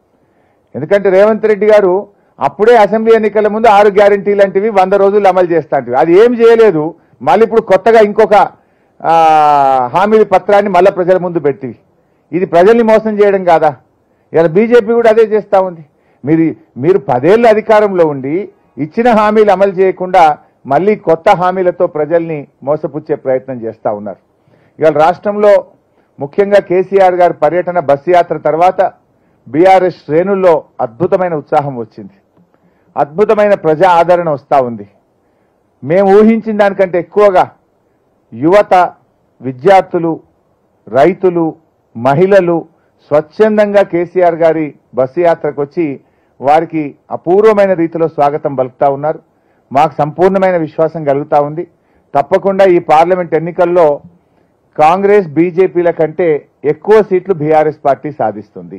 ఎందుకంటే రేవంత్ రెడ్డి గారు అప్పుడే అసెంబ్లీ ఎన్నికల ముందు ఆరు గ్యారంటీ లాంటివి వంద రోజులు అమలు చేస్తా అది ఏం చేయలేదు మళ్ళీ ఇప్పుడు కొత్తగా ఇంకొక ఆ, హామీల పత్రాన్ని మళ్ళీ ప్రజల ముందు పెట్టి ఇది ప్రజల్ని మోసం చేయడం కాదా ఇలా బీజేపీ కూడా అదే చేస్తా ఉంది మీరు మీరు పదేళ్ళు అధికారంలో ఉండి ఇచ్చిన హామీలు అమలు చేయకుండా మళ్ళీ కొత్త హామీలతో ప్రజల్ని మోసపుచ్చే ప్రయత్నం చేస్తా ఉన్నారు ఇవాళ రాష్ట్రంలో ముఖ్యంగా కేసీఆర్ గారి పర్యటన బస్సు యాత్ర తర్వాత బీఆర్ఎస్ శ్రేణుల్లో అద్భుతమైన ఉత్సాహం వచ్చింది అద్భుతమైన ప్రజా ఆదరణ వస్తూ ఉంది మేము ఊహించిన దానికంటే ఎక్కువగా యువత విద్యార్థులు రైతులు మహిళలు స్వచ్ఛందంగా కేసీఆర్ గారి బస్సు యాత్రకు వచ్చి వారికి అపూర్వమైన రీతిలో స్వాగతం పలుకుతా ఉన్నారు మాకు సంపూర్ణమైన విశ్వాసం కలుగుతా ఉంది తప్పకుండా ఈ పార్లమెంట్ ఎన్నికల్లో కాంగ్రెస్ బీజేపీల కంటే ఎక్కువ సీట్లు బీఆర్ఎస్ పార్టీ సాధిస్తుంది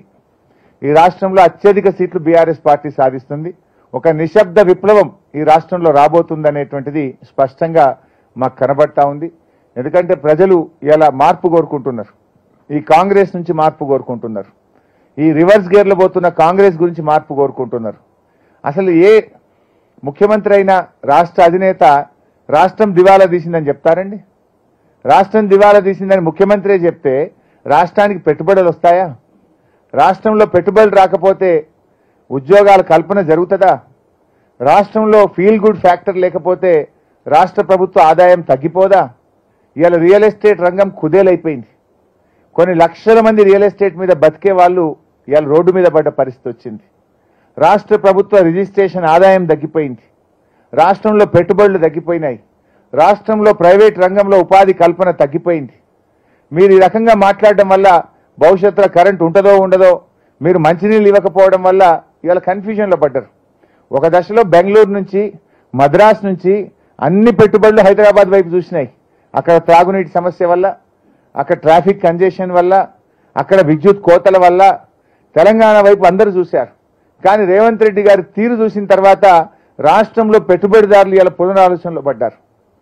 ఈ రాష్ట్రంలో అత్యధిక సీట్లు బీఆర్ఎస్ పార్టీ సాధిస్తుంది ఒక నిశ్శబ్ద విప్లవం ఈ రాష్ట్రంలో రాబోతుందనేటువంటిది స్పష్టంగా మాకు కనబడతా ఉంది ఎందుకంటే ప్రజలు ఇలా మార్పు కోరుకుంటున్నారు ఈ కాంగ్రెస్ నుంచి మార్పు కోరుకుంటున్నారు ఈ రివర్స్ గేర్లో పోతున్న కాంగ్రెస్ గురించి మార్పు కోరుకుంటున్నారు అసలు ఏ ముఖ్యమంత్రి అయినా రాష్ట్ర అధినేత రాష్ట్రం దివాలా తీసిందని చెప్తారండి రాష్ట్రం దివాలా తీసిందని ముఖ్యమంత్రి చెప్తే రాష్ట్రానికి పెట్టుబడులు వస్తాయా రాష్ట్రంలో పెట్టుబడులు రాకపోతే ఉద్యోగాల కల్పన జరుగుతుందా రాష్ట్రంలో ఫీల్ గుడ్ ఫ్యాక్టర్ లేకపోతే రాష్ట్ర ప్రభుత్వ ఆదాయం తగ్గిపోదా ఇవాళ రియల్ ఎస్టేట్ రంగం కుదేలైపోయింది కొన్ని లక్షల మంది రియల్ ఎస్టేట్ మీద బతికే వాళ్ళు ఇవాళ రోడ్డు మీద పడ్డ పరిస్థితి వచ్చింది రాష్ట్ర ప్రభుత్వ రిజిస్ట్రేషన్ ఆదాయం తగ్గిపోయింది రాష్ట్రంలో పెట్టుబడులు తగ్గిపోయినాయి రాష్ట్రంలో ప్రైవేట్ రంగంలో ఉపాధి కల్పన తగ్గిపోయింది మీరు ఈ రకంగా మాట్లాడడం వల్ల భవిష్యత్తులో కరెంట్ ఉంటుందో ఉండదో మీరు మంచినీళ్ళు ఇవ్వకపోవడం వల్ల ఇవాళ కన్ఫ్యూజన్లో పడ్డారు ఒక దశలో బెంగళూరు నుంచి మద్రాస్ నుంచి అన్ని పెట్టుబడులు హైదరాబాద్ వైపు చూసినాయి అక్కడ త్రాగునీటి సమస్య వల్ల అక్కడ ట్రాఫిక్ కంజెషన్ వల్ల అక్కడ విద్యుత్ కోతల వల్ల తెలంగాణ వైపు అందరూ చూశారు కానీ రేవంత్ రెడ్డి గారి తీరు చూసిన తర్వాత రాష్ట్రంలో పెట్టుబడిదారులు ఇలా పునరాలోచనలో పడ్డారు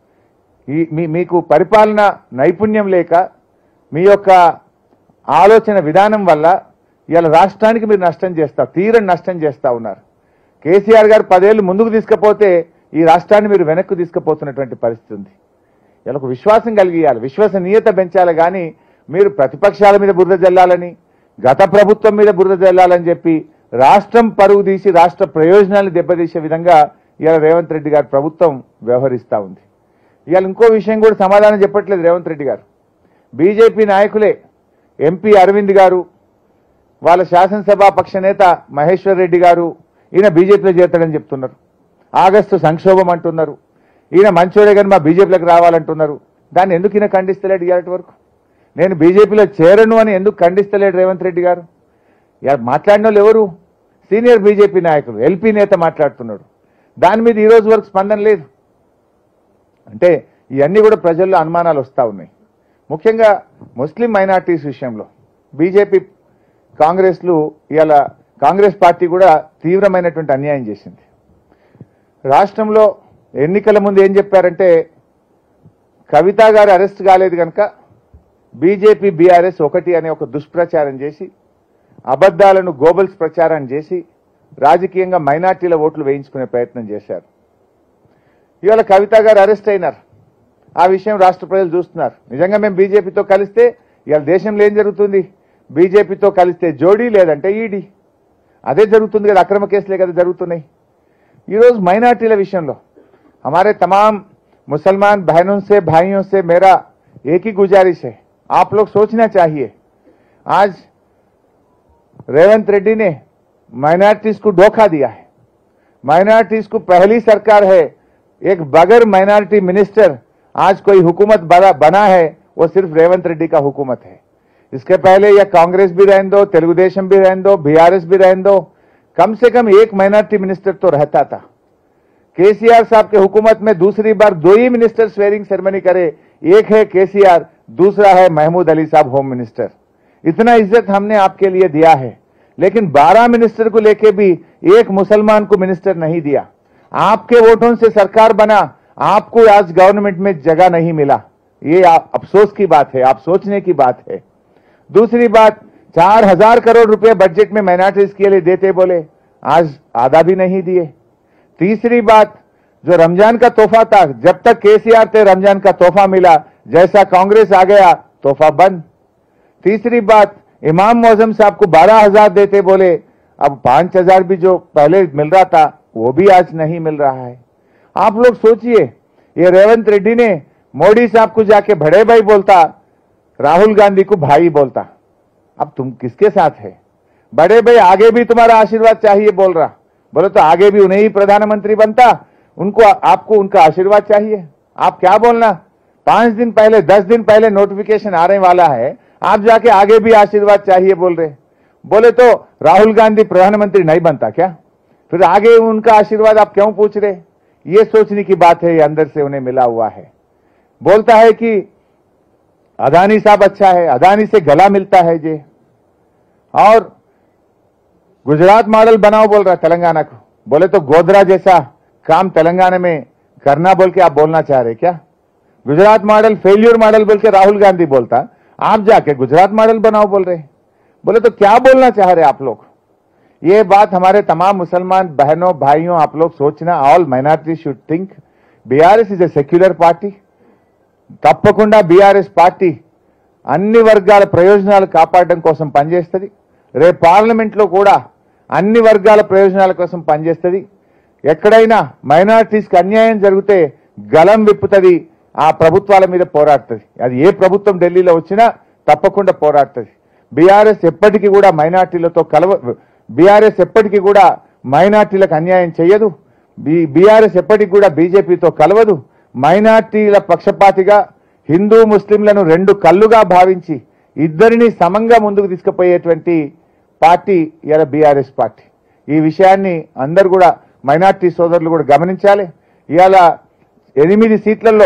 ఈ మీ మీకు పరిపాలన నైపుణ్యం లేక మీ యొక్క ఆలోచన విధానం వల్ల ఇవాళ రాష్ట్రానికి మీరు నష్టం చేస్తారు తీరని నష్టం చేస్తా ఉన్నారు కేసీఆర్ గారు పదేళ్ళు ముందుకు తీసుకపోతే ఈ రాష్ట్రాన్ని మీరు వెనక్కు తీసుకుపోతున్నటువంటి పరిస్థితి ఉంది ఇలా ఒక విశ్వాసం కలిగియాలి విశ్వసనీయత పెంచాలి కానీ మీరు ప్రతిపక్షాల మీద బురద జల్లాలని గత ప్రభుత్వం మీద బురద జల్లాలని చెప్పి రాష్ట్రం పరుగు తీసి రాష్ట్ర ప్రయోజనాలు దెబ్బతీసే విధంగా ఇవాళ రేవంత్ రెడ్డి గారి ప్రభుత్వం వ్యవహరిస్తా ఉంది ఇవాళ ఇంకో విషయం కూడా సమాధానం చెప్పట్లేదు రేవంత్ రెడ్డి గారు బీజేపీ నాయకులే ఎంపీ అరవింద్ గారు వాళ్ళ శాసనసభా పక్ష నేత మహేశ్వర్ రెడ్డి గారు ఈయన బీజేపీలో చేరతాడని చెప్తున్నారు ఆగస్టు సంక్షోభం అంటున్నారు ఈయన మంచోడే కానీ మా బీజేపీలోకి రావాలంటున్నారు దాన్ని ఎందుకు ఈయన ఖండిస్తలేడు ఇవాటి వరకు నేను బీజేపీలో చేరను అని ఎందుకు ఖండిస్తలేడు రేవంత్ రెడ్డి గారు ఇవాళ మాట్లాడిన వాళ్ళు ఎవరు సీనియర్ బీజేపీ నాయకులు ఎల్పీ నేత మాట్లాడుతున్నాడు దాని మీద ఈ రోజు వరకు స్పందన లేదు అంటే ఇవన్నీ కూడా ప్రజల్లో అనుమానాలు వస్తూ ఉన్నాయి ముఖ్యంగా ముస్లిం మైనార్టీస్ విషయంలో బీజేపీ కాంగ్రెస్లు ఇవాళ కాంగ్రెస్ పార్టీ కూడా తీవ్రమైనటువంటి అన్యాయం చేసింది రాష్ట్రంలో ఎన్నికల ముందు ఏం చెప్పారంటే కవిత గారు అరెస్ట్ కాలేదు కనుక బీజేపీ బీఆర్ఎస్ ఒకటి అనే ఒక దుష్ప్రచారం చేసి అబద్ధాలను గోబల్స్ ప్రచారం చేసి రాజకీయంగా మైనార్టీల ఓట్లు వేయించుకునే ప్రయత్నం చేశారు ఇవాళ కవిత గారు అరెస్ట్ అయినారు ఆ విషయం రాష్ట్ర ప్రజలు చూస్తున్నారు నిజంగా మేము బీజేపీతో కలిస్తే ఇవాళ దేశంలో ఏం జరుగుతుంది బీజేపీతో కలిస్తే జోడీ లేదంటే ఈడీ అదే జరుగుతుంది కదా అక్రమ కేసులే కదా జరుగుతున్నాయి ఈరోజు మైనార్టీల విషయంలో हमारे तमाम मुसलमान बहनों से भाइयों से मेरा एक ही गुजारिश है आप लोग सोचना चाहिए आज रेवंत रेड्डी ने माइनॉरिटीज को धोखा दिया है माइनॉरिटीज को पहली सरकार है एक बगैर माइनॉरिटी मिनिस्टर आज कोई हुकूमत बना, बना है वो सिर्फ रेवंत रेड्डी का हुकूमत है इसके पहले या कांग्रेस भी रहने दो तेलुगुदेशम भी रहने दो बीआरएस भी रहने दो कम से कम एक माइनॉरिटी मिनिस्टर तो रहता था केसीआर साहब के हुकूमत में दूसरी बार दो ही मिनिस्टर स्वेरिंग सेरेमनी करे एक है केसीआर दूसरा है महमूद अली साहब होम मिनिस्टर इतना इज्जत हमने आपके लिए दिया है लेकिन 12 मिनिस्टर को लेके भी एक मुसलमान को मिनिस्टर नहीं दिया आपके वोटों से सरकार बना आपको आज गवर्नमेंट में जगह नहीं मिला ये आप अफसोस की बात है आप सोचने की बात है दूसरी बात चार हजार करोड़ रुपए बजट में माइनॉरिटीज के लिए देते बोले आज आधा भी नहीं दिए तीसरी बात जो रमजान का तोहफा था जब तक केसीआर थे रमजान का तोहफा मिला जैसा कांग्रेस आ गया तोहफा बंद तीसरी बात इमाम मौजम साहब को बारह हजार देते बोले अब पांच हजार भी जो पहले मिल रहा था वो भी आज नहीं मिल रहा है आप लोग सोचिए ये रेवंत रेड्डी ने मोदी साहब को जाके बड़े भाई बोलता राहुल गांधी को भाई बोलता अब तुम किसके साथ है बड़े भाई आगे भी तुम्हारा आशीर्वाद चाहिए बोल रहा बोले तो आगे भी उन्हें ही प्रधानमंत्री बनता उनको आपको उनका आशीर्वाद चाहिए आप क्या बोलना पांच दिन पहले दस दिन पहले नोटिफिकेशन आने वाला है आप जाके आगे भी आशीर्वाद चाहिए बोल रहे बोले तो राहुल गांधी प्रधानमंत्री नहीं बनता क्या फिर आगे उनका आशीर्वाद आप क्यों पूछ रहे ये सोचने की बात है ये अंदर से उन्हें मिला हुआ है बोलता है कि अदानी साहब अच्छा है अदानी से गला मिलता है जे और गुजरात मॉडल बनाओ बोल रहा है तेलंगाना को बोले तो गोदरा जैसा काम तेलंगाना में करना बोल के आप बोलना चाह रहे क्या गुजरात मॉडल फेल्यूर मॉडल बोल के राहुल गांधी बोलता आप जाके गुजरात मॉडल बनाओ बोल रहे बोले तो क्या बोलना चाह रहे आप लोग ये बात हमारे तमाम मुसलमान बहनों भाइयों आप लोग सोचना all minority should think BRS is a secular party తప్పకుండా బీఆర్ఎస్ పార్టీ అన్ని వర్గాల ప్రయోజనాలు కాపాడడం కోసం పనిచేస్తుంది రేపు పార్లమెంట్లో కూడా అన్ని వర్గాల ప్రయోజనాల కోసం పనిచేస్తుంది ఎక్కడైనా మైనారిటీస్కి అన్యాయం జరిగితే గలం విప్పుతుంది ఆ ప్రభుత్వాల మీద పోరాడుతుంది అది ఏ ప్రభుత్వం ఢిల్లీలో వచ్చినా తప్పకుండా పోరాడుతుంది బీఆర్ఎస్ ఎప్పటికీ కూడా మైనార్టీలతో కలవ బీఆర్ఎస్ ఎప్పటికీ కూడా మైనార్టీలకు అన్యాయం చేయదు బీ బీఆర్ఎస్ ఎప్పటికి కూడా బీజేపీతో కలవదు మైనార్టీల పక్షపాతిగా హిందూ ముస్లింలను రెండు కళ్ళుగా భావించి ఇద్దరిని సమంగా ముందుకు తీసుకుపోయేటువంటి పార్టీ ఇలా బీఆర్ఎస్ పార్టీ ఈ విషయాన్ని అందరు కూడా మైనార్టీ సోదరులు కూడా గమనించాలి ఇవాళ ఎనిమిది సీట్లలో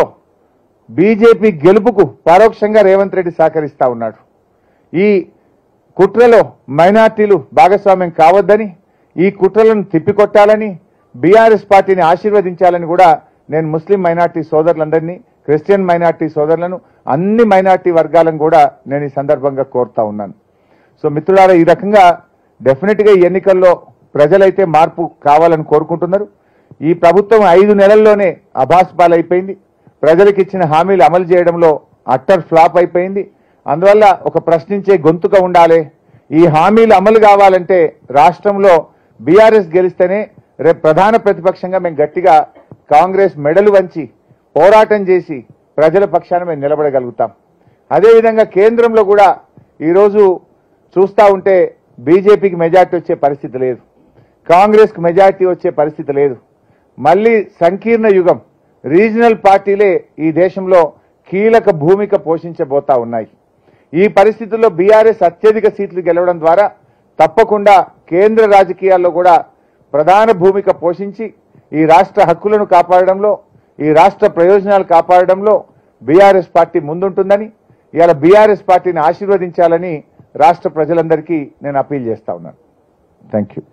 బీజేపీ గెలుపుకు పరోక్షంగా రేవంత్ రెడ్డి సహకరిస్తా ఉన్నాడు ఈ కుట్రలో మైనార్టీలు భాగస్వామ్యం కావద్దని ఈ కుట్రలను తిప్పికొట్టాలని బీఆర్ఎస్ పార్టీని ఆశీర్వదించాలని కూడా నేను ముస్లిం మైనార్టీ సోదరులందరినీ క్రిస్టియన్ మైనార్టీ సోదరులను అన్ని మైనార్టీ వర్గాలను కూడా నేను ఈ సందర్భంగా కోరుతా ఉన్నాను సో మిత్రులారా ఈ రకంగా డెఫినెట్గా ఈ ఎన్నికల్లో ప్రజలైతే మార్పు కావాలని కోరుకుంటున్నారు ఈ ప్రభుత్వం ఐదు నెలల్లోనే అభాస్పాలైపోయింది ప్రజలకు ఇచ్చిన హామీలు అమలు చేయడంలో అట్టర్ ఫ్లాప్ అయిపోయింది అందువల్ల ఒక ప్రశ్నించే గొంతుగా ఉండాలి ఈ హామీలు అమలు కావాలంటే రాష్ట్రంలో బీఆర్ఎస్ గెలిస్తేనే రేపు ప్రధాన ప్రతిపక్షంగా మేము గట్టిగా కాంగ్రెస్ మెడలు వంచి పోరాటం చేసి ప్రజల పక్షాన మేము నిలబడగలుగుతాం అదేవిధంగా కేంద్రంలో కూడా ఈరోజు చూస్తూ ఉంటే బీజేపీకి మెజార్టీ వచ్చే పరిస్థితి లేదు కాంగ్రెస్కి మెజార్టీ వచ్చే పరిస్థితి లేదు మళ్ళీ సంకీర్ణ యుగం రీజనల్ పార్టీలే ఈ దేశంలో కీలక భూమిక పోషించబోతా ఉన్నాయి ఈ పరిస్థితుల్లో బీఆర్ఎస్ అత్యధిక సీట్లు గెలవడం ద్వారా తప్పకుండా కేంద్ర రాజకీయాల్లో కూడా ప్రధాన భూమిక పోషించి ఈ రాష్ట్ర హక్కులను కాపాడడంలో ఈ రాష్ట్ర ప్రయోజనాలు కాపాడడంలో బీఆర్ఎస్ పార్టీ ముందుంటుందని ఇవాళ బీఆర్ఎస్ పార్టీని ఆశీర్వదించాలని రాష్ట్ర ప్రజలందరికీ నేను అప్పీల్ చేస్తా ఉన్నాను thank you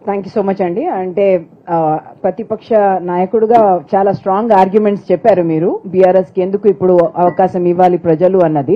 thank you so much అండి అంటే ఆ, ప్రతిపక్ష నాయకుడుగా చాలా స్ట్రాంగ్ ఆర్గ్యుమెంట్స్ చెప్పారు మీరు బీఆర్ఎస్ కి ఎందుకు ఇప్పుడు అవకాశం ఇవ్వాలి ప్రజలు అన్నది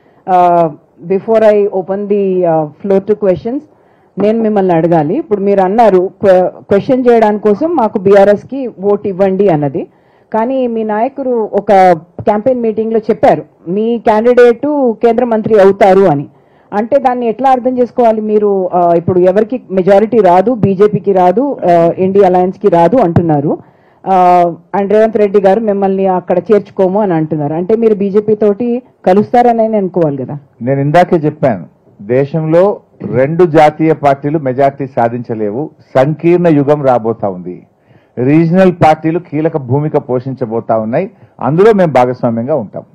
before I open the floor to questions నేను మిమ్మల్ని అడగాలి ఇప్పుడు మీరు అన్నారు క్వశ్చన్ చేయడానికి కోసం మాకు బీఆర్ఎస్ కి ఓట్ ఇవ్వండి అన్నది కానీ మీ నాయకుడు ఒక క్యాంపెయిన్ మీటింగ్ లో చెప్పారు మీ క్యాండిడేట్ కేంద్ర మంత్రి అవుతారు అని అంటే దాన్ని ఎట్లా అర్థం చేసుకోవాలి మీరు ఆ, ఇప్పుడు ఎవరికి మెజారిటీ రాదు బీజేపీకి రాదు ఇండియా అలయన్స్ కి రాదు అంటున్నారు ఆ, అండ్ రేవంత్ రెడ్డి గారు మిమ్మల్ని అక్కడ చేర్చుకోము అని అంటున్నారు అంటే మీరు బీజేపీ తోటి కలుస్తారని నేను అనుకోవాలి కదా
నేను ఇందాకే చెప్పాను దేశంలో రెండు జాతీయ పార్టీలు మెజార్టీ సాధించలేవు సంకీర్ణ యుగం రాబోతా ఉంది రీజనల్ పార్టీలు కీలక భూమిక పోషించబోతా ఉన్నాయి అందులో మేము భాగస్వామ్యంగా ఉంటాం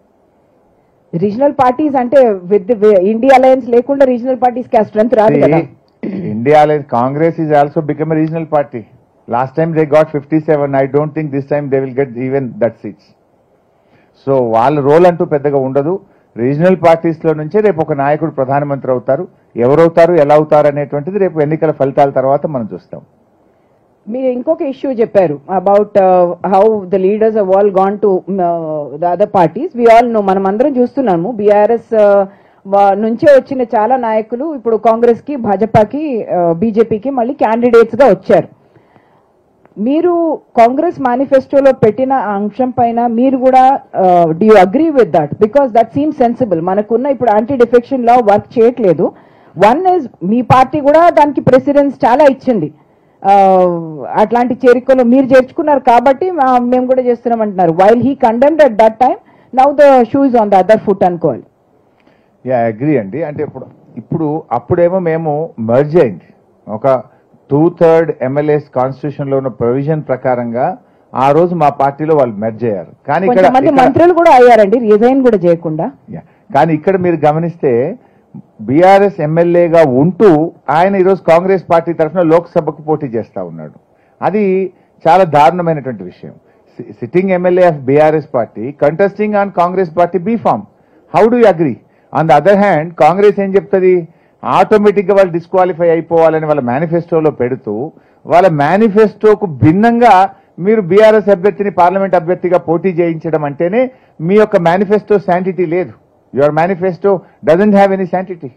రీజనల్ పార్టీస్ అంటే విత్ ఇండియా అలయన్స్ లేకుండా రీజనల్ పార్టీస్ కి ఆ స్ట్రెంత్ రాదు కదా
India Congress is also become regional party last time they got fifty seven I don't think this time they will get even that seats so వాళ్ళ role అంటూ పెద్దగా ఉండదు regional parties లో నుంచే రేపు ఒక నాయకుడు ప్రధానమంత్రి అవుతారు ఎవరవుతారు ఎలా అవుతారు అనేటువంటిది రేపు ఎన్నికల ఫలితాల తర్వాత మనం చూస్తాం
మీరు ఇంకొక ఇష్యూ చెప్పారు about how the leaders of all gone to the other parties we all know మనం అందరం చూస్తున్నాము బీఆర్ఎస్ నుంచే వచ్చిన చాలా నాయకులు ఇప్పుడు కాంగ్రెస్ కి భాజపాకి బీజేపీకి మళ్ళీ క్యాండిడేట్స్ గా వచ్చారు మీరు కాంగ్రెస్ మేనిఫెస్టోలో పెట్టిన ఆ అంశం పైన మీరు కూడా do you agree with that because that seem sensible మనకున్న ఇప్పుడు యాంటీ డిఫెక్షన్ లా వర్క్ చేయట్లేదు వన్ ఇస్ మీ పార్టీ కూడా దానికి ప్రెసిడెన్స్ చాలా ఇచ్చింది ఆ, అట్లాంటి చేరికలు మీరు చేర్చుకున్నారు కాబట్టి మా- మేము కూడా చేస్తున్నాం అంటున్నారు while he condemned at that time now the shoes on the other foot అనుకోవాలి
యా అగ్రి అండి అంటే ఇప్పుడు ఇప్పుడు అప్పుడేమో మేము మర్జ్ అయింది ఒక టూ థర్డ్ ఎమ్మెల్యేస్ కాన్స్టిట్యూషన్ లో ఉన్న ప్రొవిజన్ ప్రకారంగా ఆ రోజు మా పార్టీలో వాళ్ళు మెర్జ్ అయ్యారు కానీ ఇక్కడ
కొంతమంది
ఇక్కడ-
మంత్రులు కూడా అయ్యారండి రిజైన్ కూడా చేయకుండా
యా. కానీ ఇక్కడ మీరు గమనిస్తే బీఆర్ఎస్ ఎమ్మెల్యేగా ఉంటూ ఆయన ఈరోజు కాంగ్రెస్ పార్టీ తరఫున లోక్సభకు పోటీ చేస్తా ఉన్నాడు అది చాలా దారుణమైనటువంటి విషయం sitting MLA of BRS party contesting on Congress party B form how do agree on the other hand Congress ఏం చెప్తుంది ఆటోమేటిక్ గా వాళ్ళు డిస్క్వాలిఫై అయిపోవాలని వాళ్ళ మేనిఫెస్టోలో పెడుతూ వాళ్ళ మేనిఫెస్టోకు భిన్నంగా మీరు బీఆర్ఎస్ అభ్యర్థిని పార్లమెంట్ అభ్యర్థిగా పోటీ చేయించడం అంటేనే మీ యొక్క మేనిఫెస్టో శాంటిటీ లేదు your manifesto doesn't have any sanctity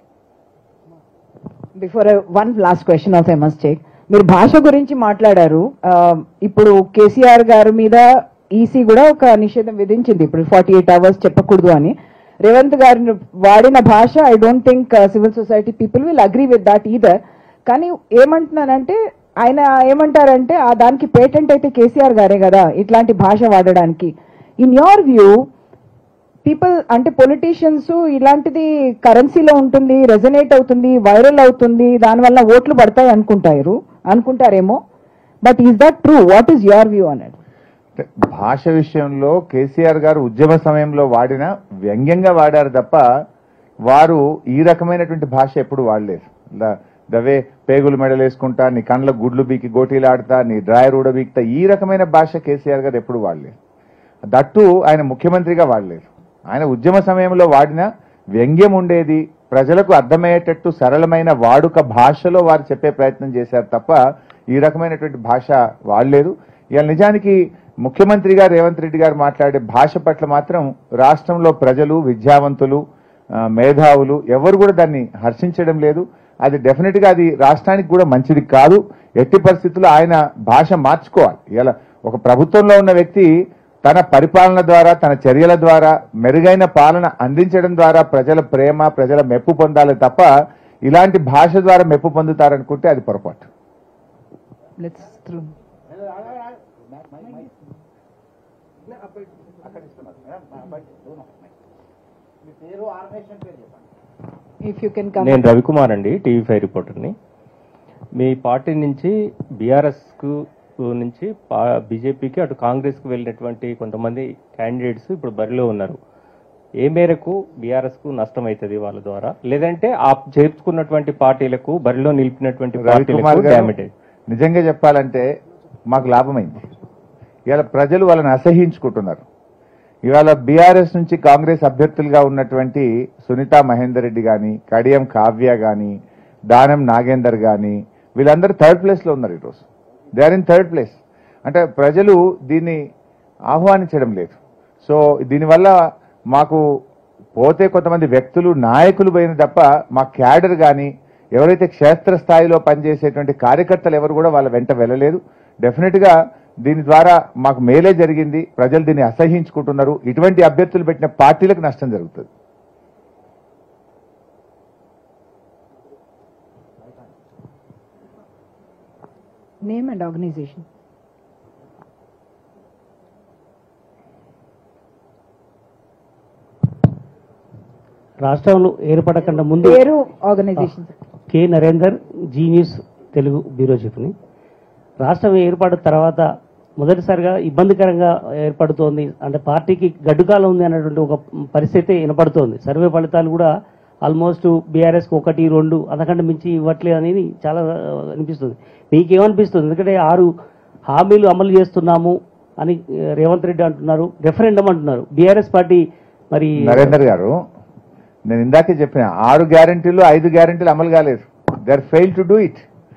before one last question of must take మీరు భాష గురించి మాట్లాడారు ఆ, ఇప్పుడు కేసీఆర్ గారి మీద ఈసీ కూడా ఒక నిషేధం విధించింది ఇప్పుడు ఫార్టీ ఎయిట్ అవర్స్ చెప్పకూడదు అని రేవంత్ గారిని వాడిన భాష I don't think civil society people will agree with that either కానీ ఏమంటున్నానంటే ఆయన ఏమంటారంటే ఆ దానికి పేటెంట్ అయితే కేసీఆర్ గారే కదా ఇట్లాంటి భాష వాడడానికి ఇన్ యోర్ వ్యూ పీపుల్ అంటే పొలిటీషియన్స్ ఇలాంటిది కరెన్సీలో ఉంటుంది రెజనేట్ అవుతుంది వైరల్ అవుతుంది దానివల్ల ఓట్లు పడతాయి అనుకుంటారు అనుకుంటారేమో but is that true what is your view అన్నది
అంటే భాష విషయంలో కేసీఆర్ గారు ఉద్యమ సమయంలో వాడిన వ్యంగ్యంగా వాడారు తప్ప వారు ఈ రకమైనటువంటి భాష ఎప్పుడు వాడలేదు ద- దవే పేగులు మెడలేసుకుంటా నీ కండ్ల గుడ్లు బీకి గోటీలాడతా నీ డ్రాయర్ ఊడబీక్తా ఈ రకమైన భాష కేసీఆర్ గారు ఎప్పుడు వాడలేదు దట్టు ఆయన ముఖ్యమంత్రిగా వాడలేదు ఆయన ఉద్యమ సమయంలో వాడిన వ్యంగ్యం ఉండేది ప్రజలకు అర్థమయ్యేటట్టు సరళమైన వాడుక భాషలో వారు చెప్పే ప్రయత్నం చేశారు తప్ప ఈ రకమైనటువంటి భాష వాడలేదు ఇవాళ నిజానికి ముఖ్యమంత్రిగా రేవంత్ రెడ్డి గారు మాట్లాడే భాష పట్ల మాత్రం రాష్ట్రంలో ప్రజలు విద్యావంతులు ఆ, మేధావులు ఎవరు కూడా దాన్ని హర్షించడం లేదు అది డెఫినెట్ గా అది రాష్ట్రానికి కూడా మంచిది కాదు ఎట్టి పరిస్థితుల్లో ఆయన భాష మార్చుకోవాలి ఇలా ఒక ప్రభుత్వంలో ఉన్న వ్యక్తి తన పరిపాలన ద్వారా తన చర్యల ద్వారా మెరుగైన పాలన అందించడం ద్వారా ప్రజల ప్రేమ ప్రజల మెప్పు పొందాలి తప్ప ఇలాంటి భాష ద్వారా మెప్పు పొందుతారనుకుంటే అది పొరపాటు
let's if you can come
నేను రవికుమార్ అండి టీవీ ఫైవ్ రిపోర్టర్ని మీ పార్టీ నుంచి బీఆర్ఎస్ కు నుంచి బీజేపీకి అటు కాంగ్రెస్ కు వెళ్ళినటువంటి కొంతమంది క్యాండిడేట్స్ ఇప్పుడు బరిలో ఉన్నారు ఏ మేరకు బీఆర్ఎస్ కు నష్టం అవుతుంది వాళ్ళ ద్వారా లేదంటే ఆ చేర్చుకున్నటువంటి పార్టీలకు బరిలో నిలిపినటువంటి
రవికుమార్
పార్టీలకు
గారు
డ్యామేజ్
నిజంగా చెప్పాలంటే మాకు లాభమైంది ఇవాళ ప్రజలు వాళ్ళని అసహించుకుంటున్నారు ఇవాళ బీఆర్ఎస్ నుంచి కాంగ్రెస్ అభ్యర్థులుగా ఉన్నటువంటి సునీతా మహేందర్ రెడ్డి గాని కడియం కావ్య గాని దానం నాగేందర్ గాని వీళ్ళందరూ థర్డ్ ప్లేస్లో ఉన్నారు ఈరోజు they are in third place అంటే ప్రజలు దీన్ని ఆహ్వానించడం లేదు సో దీనివల్ల మాకు పోతే కొంతమంది వ్యక్తులు నాయకులు పోయిన తప్ప మా క్యాడర్ కానీ ఎవరైతే క్షేత్రస్థాయిలో పనిచేసేటువంటి కార్యకర్తలు ఎవరు కూడా వాళ్ళ వెంట వెళ్ళలేదు డెఫినెట్గా దీని ద్వారా మాకు మేలే జరిగింది ప్రజలు దీన్ని అసహించుకుంటున్నారు ఇటువంటి అభ్యర్థులు పెట్టిన పార్టీలకు నష్టం జరుగుతుంది
నేమ్ అండ్ ఆర్గనైజేషన్
రాష్ట్రంలో ఏర్పడకుండా ముందు
పేరు organisation
K Narender Zee news Telugu bureau చీఫ్ని రాష్ట్రం ఏర్పడిన తర్వాత మొదటిసారిగా ఇబ్బందికరంగా ఏర్పడుతోంది అంటే పార్టీకి గడ్డుకాలం ఉంది అన్నటువంటి ఒక పరిస్థితి వినపడుతోంది సర్వే ఫలితాలు కూడా ఆల్మోస్ట్ బీఆర్ఎస్కి ఒకటి రెండు అంతకంటే మించి ఇవ్వట్లేదు అనేది చాలా అనిపిస్తుంది మీకేమనిపిస్తుంది ఎందుకంటే ఆరు హామీలు అమలు చేస్తున్నాము అని ఆ, రేవంత్ రెడ్డి అంటున్నారు రెఫరెండం అంటున్నారు బీఆర్ఎస్ పార్టీ మరి
నరేందర్ గారు నేను ఇందాకే చెప్పిన ఆరు గ్యారంటీలు ఐదు గ్యారంటీలు అమలు కాలేదు they are fail to do it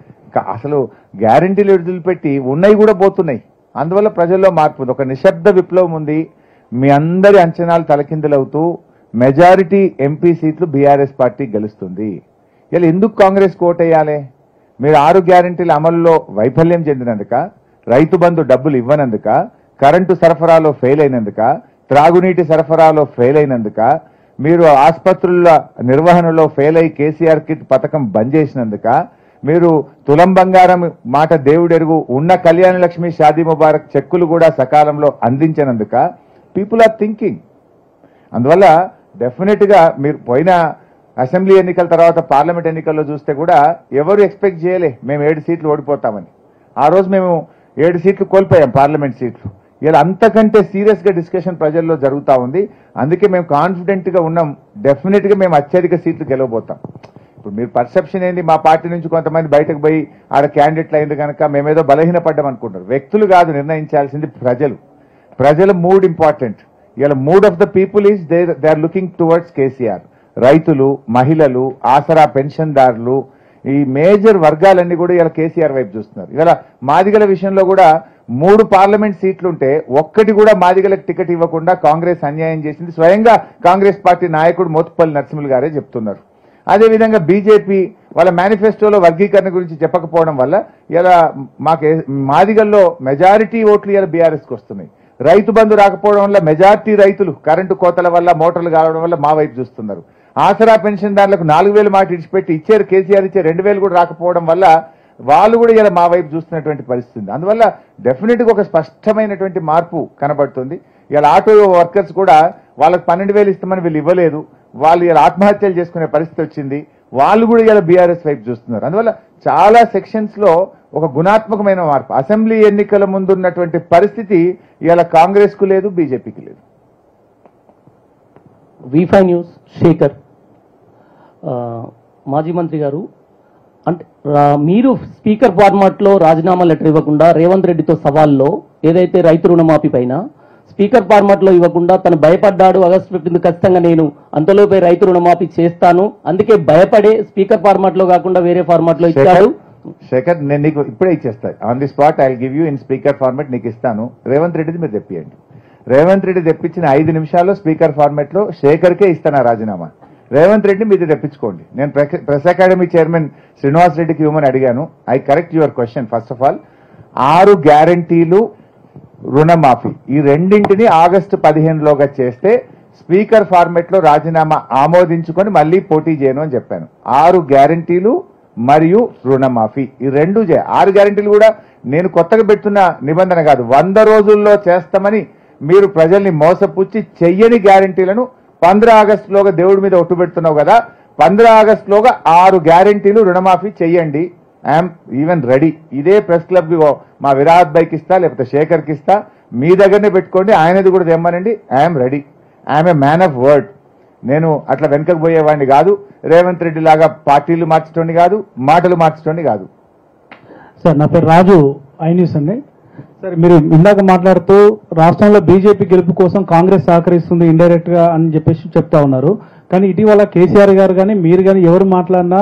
అసలు గ్యారంటీలు వదిలిపెట్టి ఉన్నాయి కూడా పోతున్నాయి అందువల్ల ప్రజల్లో మార్పు ఉంది ఒక నిశ్శబ్ద విప్లవం ఉంది మీ అందరి అంచనాలు తలకిందులవుతూ మెజారిటీ ఎంపీ సీట్లు బీఆర్ఎస్ పార్టీ గెలుస్తుంది ఇలా ఎందుకు కాంగ్రెస్ కోటేయాలి మీరు ఆరు గ్యారంటీల అమలులో వైఫల్యం చెందినందుక రైతు బంధు డబ్బులు ఇవ్వనందుక కరెంటు సరఫరాలో ఫెయిల్ అయినందుక త్రాగునీటి సరఫరాలో ఫెయిల్ అయినందుక మీరు ఆసుపత్రుల నిర్వహణలో ఫెయిల్ అయి కేసీఆర్ కిట్ పథకం బంద్ చేసినందుక మీరు తులం బంగారం మాట దేవుడెరుగు ఉన్న కళ్యాణ లక్ష్మి షాదీ ముబారక్ చెక్కులు కూడా సకాలంలో అందించినందుక పీపుల్ ఆర్ థింకింగ్ అందువల్ల డెఫినెట్ గా మీరు పోయిన అసెంబ్లీ ఎన్నికల తర్వాత పార్లమెంట్ ఎన్నికల్లో చూస్తే కూడా ఎవరు ఎక్స్పెక్ట్ చేయలే మేము ఏడు సీట్లు ఓడిపోతామని ఆ రోజు మేము ఏడు సీట్లు కోల్పోయాం పార్లమెంట్ సీట్లు ఇలా అంతకంటే సీరియస్ గా డిస్కషన్ ప్రజల్లో జరుగుతా ఉంది అందుకే మేము కాన్ఫిడెంట్ గా ఉన్నాం డెఫినెట్ గా మేము అత్యధిక సీట్లు గెలవబోతాం ఇప్పుడు మీరు పర్సెప్షన్ ఏంది మా పార్టీ నుంచి కొంతమంది బయటకు పోయి ఆడ క్యాండిడేట్లు అయింది కనుక మేమేదో బలహీనపడ్డాం అనుకుంటారు వ్యక్తులు కాదు నిర్ణయించాల్సింది ప్రజలు ప్రజల మూడ్ ఇంపార్టెంట్ ఇలా mood of the people is they they are looking towards KCR రైతులు మహిళలు ఆసరా పెన్షన్దారులు ఈ మేజర్ వర్గాలన్నీ కూడా ఇలా కేసీఆర్ వైపు చూస్తున్నారు ఇలా మాదిగల విషయంలో కూడా మూడు పార్లమెంట్ సీట్లుంటే ఒక్కటి కూడా మాదిగలకు టికెట్ ఇవ్వకుండా కాంగ్రెస్ అన్యాయం చేసింది స్వయంగా కాంగ్రెస్ పార్టీ నాయకుడు మోత్పల్లి నరసింహులు గారే చెప్తున్నారు అదేవిధంగా బీజేపీ వాళ్ళ మేనిఫెస్టోలో వర్గీకరణ గురించి చెప్పకపోవడం వల్ల ఇలా మాకు మాదిగల్లో మెజారిటీ ఓట్లు ఇలా బీఆర్ఎస్కి వస్తున్నాయి రైతు బంధు రాకపోవడం వల్ల మెజారిటీ రైతులు కరెంటు కోతల వల్ల మోటార్లు కావడం వల్ల మా వైపు చూస్తున్నారు ఆసరా పెన్షన్దారులకు నాలుగు వేలు మాట ఇడిచిపెట్టి ఇచ్చారు కేసీఆర్ ఇచ్చే రెండు వేలు కూడా రాకపోవడం వల్ల వాళ్ళు కూడా ఇలా మా వైపు చూస్తున్నటువంటి పరిస్థితి ఉంది అందువల్ల డెఫినెట్ గా ఒక స్పష్టమైనటువంటి మార్పు కనబడుతుంది ఇలా ఆటో వర్కర్స్ కూడా వాళ్ళకి పన్నెండు వేలు ఇస్తామని వీళ్ళు ఇవ్వలేదు వాళ్ళు ఇలా ఆత్మహత్యలు చేసుకునే పరిస్థితి వచ్చింది వాళ్ళు కూడా ఇలా బీఆర్ఎస్ వైపు చూస్తున్నారు అందువల్ల చాలా సెక్షన్స్ లో ఒక గుణాత్మకమైన మార్పు అసెంబ్లీ ఎన్నికల ముందు ఉన్నటువంటి పరిస్థితి ఇలా కాంగ్రెస్ కు లేదు బీజేపీకి లేదు
వీఫై న్యూస్ శేఖర్ ఆ, మాజీ మంత్రి గారు అంటే రా- మీరు స్పీకర్ ఫార్మాట్ లో రాజీనామా లెటర్ ఇవ్వకుండా రేవంత్ రెడ్డితో సవాల్లో ఏదైతే రైతు రుణమాఫీ పైన స్పీకర్ ఫార్మాట్ లో ఇవ్వకుండా తను భయపడ్డాడు ఆగస్టు ఫిఫ్టీన్త్ ఖచ్చితంగా నేను అంతలోపే రైతు రుణమాఫీ చేస్తాను అందుకే భయపడే స్పీకర్ ఫార్మాట్ లో కాకుండా వేరే ఫార్మాట్ లో ఇచ్చాడు
శేఖర్ శేఖర్ నేను నీకు ఇప్పుడే ఇచ్చేస్తా on the spot I give you in speaker format నీకు ఇస్తాను రేవంత్ రెడ్డిది మీరు తెప్పియండి రేవంత్ రెడ్డి తెప్పించిన ఐదు నిమిషాల్లో స్పీకర్ ఫార్మాట్ లో శేఖర్కే ఇస్తాను ఆ రాజీనామా రేవంత్ రెడ్డి మీది తెప్పించుకోండి నేను press- press academy chairman Srinivas రెడ్డికి ఇవ్వమని అడిగాను I correct your question first of all ఆరు గ్యారంటీలు రుణమాఫీ ఈ రెండింటిని ఆగస్టు పదిహేనులోగా చేస్తే స్పీకర్ ఫార్మెట్ లో రాజీనామా ఆమోదించుకొని మళ్ళీ పోటీ చేయను అని చెప్పాను ఆరు గ్యారంటీలు మరియు రుణమాఫీ ఈ రెండు చే ఆరు గ్యారంటీలు కూడా నేను కొత్తగా పెడుతున్న నిబంధన కాదు వంద రోజుల్లో చేస్తామని మీరు ప్రజల్ని మోసపుచ్చి చెయ్యని గ్యారంటీలను పంద్ర ఆగస్టులోగా దేవుడి మీద ఒట్టు పెడుతున్నావు కదా పంద్ర ఆగస్టులోగా ఆరు గ్యారంటీలు రుణమాఫీ చెయ్యండి ఐఎమ్ ఈవెన్ రెడీ ఇదే ప్రెస్ క్లబ్ కి ఓ- మా విరాట్ బైక్ ఇస్తా లేకపోతే శేఖర్కి ఇస్తా మీ దగ్గరనే పెట్టుకోండి ఆయనది కూడా తెమ్మనండి I'm ready I'm a man of word నేను అట్లా వెనకకు పోయేవాడిని కాదు రేవంత్ రెడ్డి లాగా పార్టీలు మార్చటోని కాదు మాటలు మార్చటోని కాదు
సార్ నా పేరు రాజు ఐ న్యూస్ అండి సార్ మీరు ఇందాక మాట్లాడుతూ రాష్ట్రంలో బీజేపీ గెలుపు కోసం కాంగ్రెస్ సహకరిస్తుంది ఇండైరెక్ట్ గా అని చెప్పేసి చెప్తా ఉన్నారు కానీ ఇటీవల కేసీఆర్ గారు కానీ మీరు కానీ ఎవరు మాట్లాడినా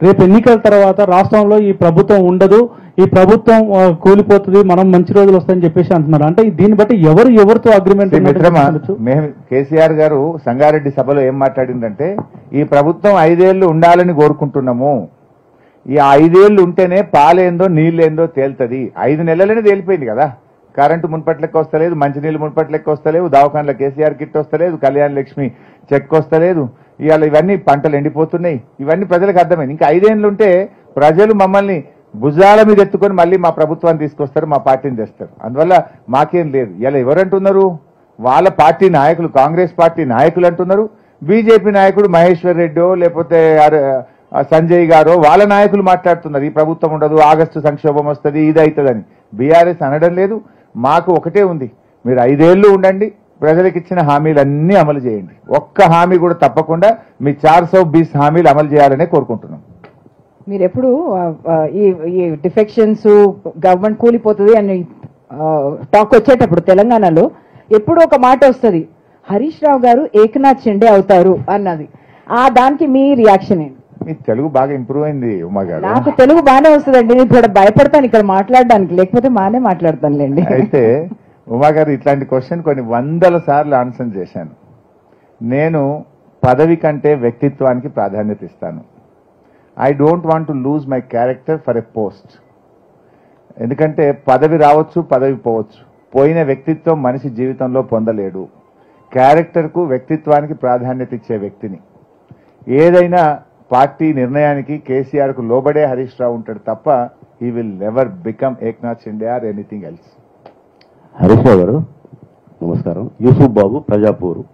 రేపు ఎన్నికల తర్వాత రాష్ట్రంలో ఈ ప్రభుత్వం ఉండదు ఈ ప్రభుత్వం ఆ, కూలిపోతుంది మనం మంచి రోజులు వస్తాయని చెప్పేసి అంటున్నారు అంటే దీన్ని బట్టి ఎవరు ఎవరితో అగ్రిమెంట్
శ్రీ మిత్రమా మేము కేసీఆర్ గారు సంగారెడ్డి సభలో ఏం మాట్లాడిందంటే ఈ ప్రభుత్వం ఐదేళ్లు ఉండాలని కోరుకుంటున్నాము ఈ ఐదేళ్లు ఉంటేనే పాలేందో నీళ్ళేందో తేలుతుంది ఐదు నెలలనే తేలిపోయింది కదా కరెంటు మున్పట్లెక్క వస్తలేదు మంచినీళ్ళు మున్పట్లెక్క వస్తలేవు దవాఖాన్ల కేసీఆర్ కిట్ వస్తలేదు కళ్యాణ లక్ష్మి చెక్ వస్తలేదు ఇవాళ ఇవన్నీ పంటలు ఎండిపోతున్నాయి ఇవన్నీ ప్రజలకు అర్థమైంది ఇంకా ఐదేళ్ళు ఉంటే ప్రజలు మమ్మల్ని భుజాల మీద ఎత్తుకొని మళ్ళీ మా ప్రభుత్వాన్ని తీసుకొస్తారు మా పార్టీని తెస్తారు అందువల్ల మాకేం లేదు ఇలా ఎవరంటున్నారు వాళ్ళ పార్టీ నాయకులు కాంగ్రెస్ పార్టీ నాయకులు అంటున్నారు బీజేపీ నాయకుడు మహేశ్వర్ రెడ్డో లేకపోతే అర- ఆ సంజయ్ గారో వాళ్ళ నాయకులు మాట్లాడుతున్నారు ఈ ప్రభుత్వం ఉండదు ఆగస్టు సంక్షోభం వస్తుంది ఇది అవుతుందని బీఆర్ఎస్ అనడం లేదు మాకు ఒకటే ఉంది మీరు ఐదేళ్లు ఉండండి ప్రజలకు ఇచ్చిన హామీలన్నీ అమలు చేయండి ఒక్క హామీ కూడా తప్పకుండా మీ చార్ సౌ బీస్ హామీలు అమలు చేయాలనే కోరుకుంటున్నాం
మీరు ఎప్పుడు ఆ, ఆ, ఈ ఈ డిఫెక్షన్స్ గవర్నమెంట్ కూలిపోతుంది అని టాక్ వచ్చేటప్పుడు తెలంగాణలో ఎప్పుడు ఒక మాట వస్తుంది హరీష్ రావు గారు ఏకనాథ్ షిండే అవుతారు అన్నది ఆ దానికి మీ రియాక్షన్ ఏంటి
మీ తెలుగు బాగా ఇంప్రూవ్ అయింది ఉమా గారు
నాకు తెలుగు బాగానే వస్తుందండి నేను ఇప్పుడు భయపడతాను ఇక్కడ మాట్లాడడానికి లేకపోతే బాగానే మాట్లాడతానులేండి
అయితే ఉమా గారు ఇట్లాంటి క్వశ్చన్ కొన్ని వందల సార్లు ఆన్సర్ చేశాను నేను పదవి కంటే వ్యక్తిత్వానికి ప్రాధాన్యత ఇస్తాను I don't want to lose my character for a post ఎందుకంటే పదవి రావచ్చు పదవి పోవచ్చు పోయిన వ్యక్తిత్వం మనిషి జీవితంలో పొందలేడు క్యారెక్టర్కు వ్యక్తిత్వానికి ప్రాధాన్యత ఇచ్చే వ్యక్తిని ఏదైనా పార్టీ నిర్ణయానికి కేసీఆర్కు లోబడే హరీష్ రావు ఉంటాడు తప్ప he will never become Eknath Shinde or anything else
Harish Rao గారు నమస్కారం యూసుఫ్ బాబు ప్రజాపూర్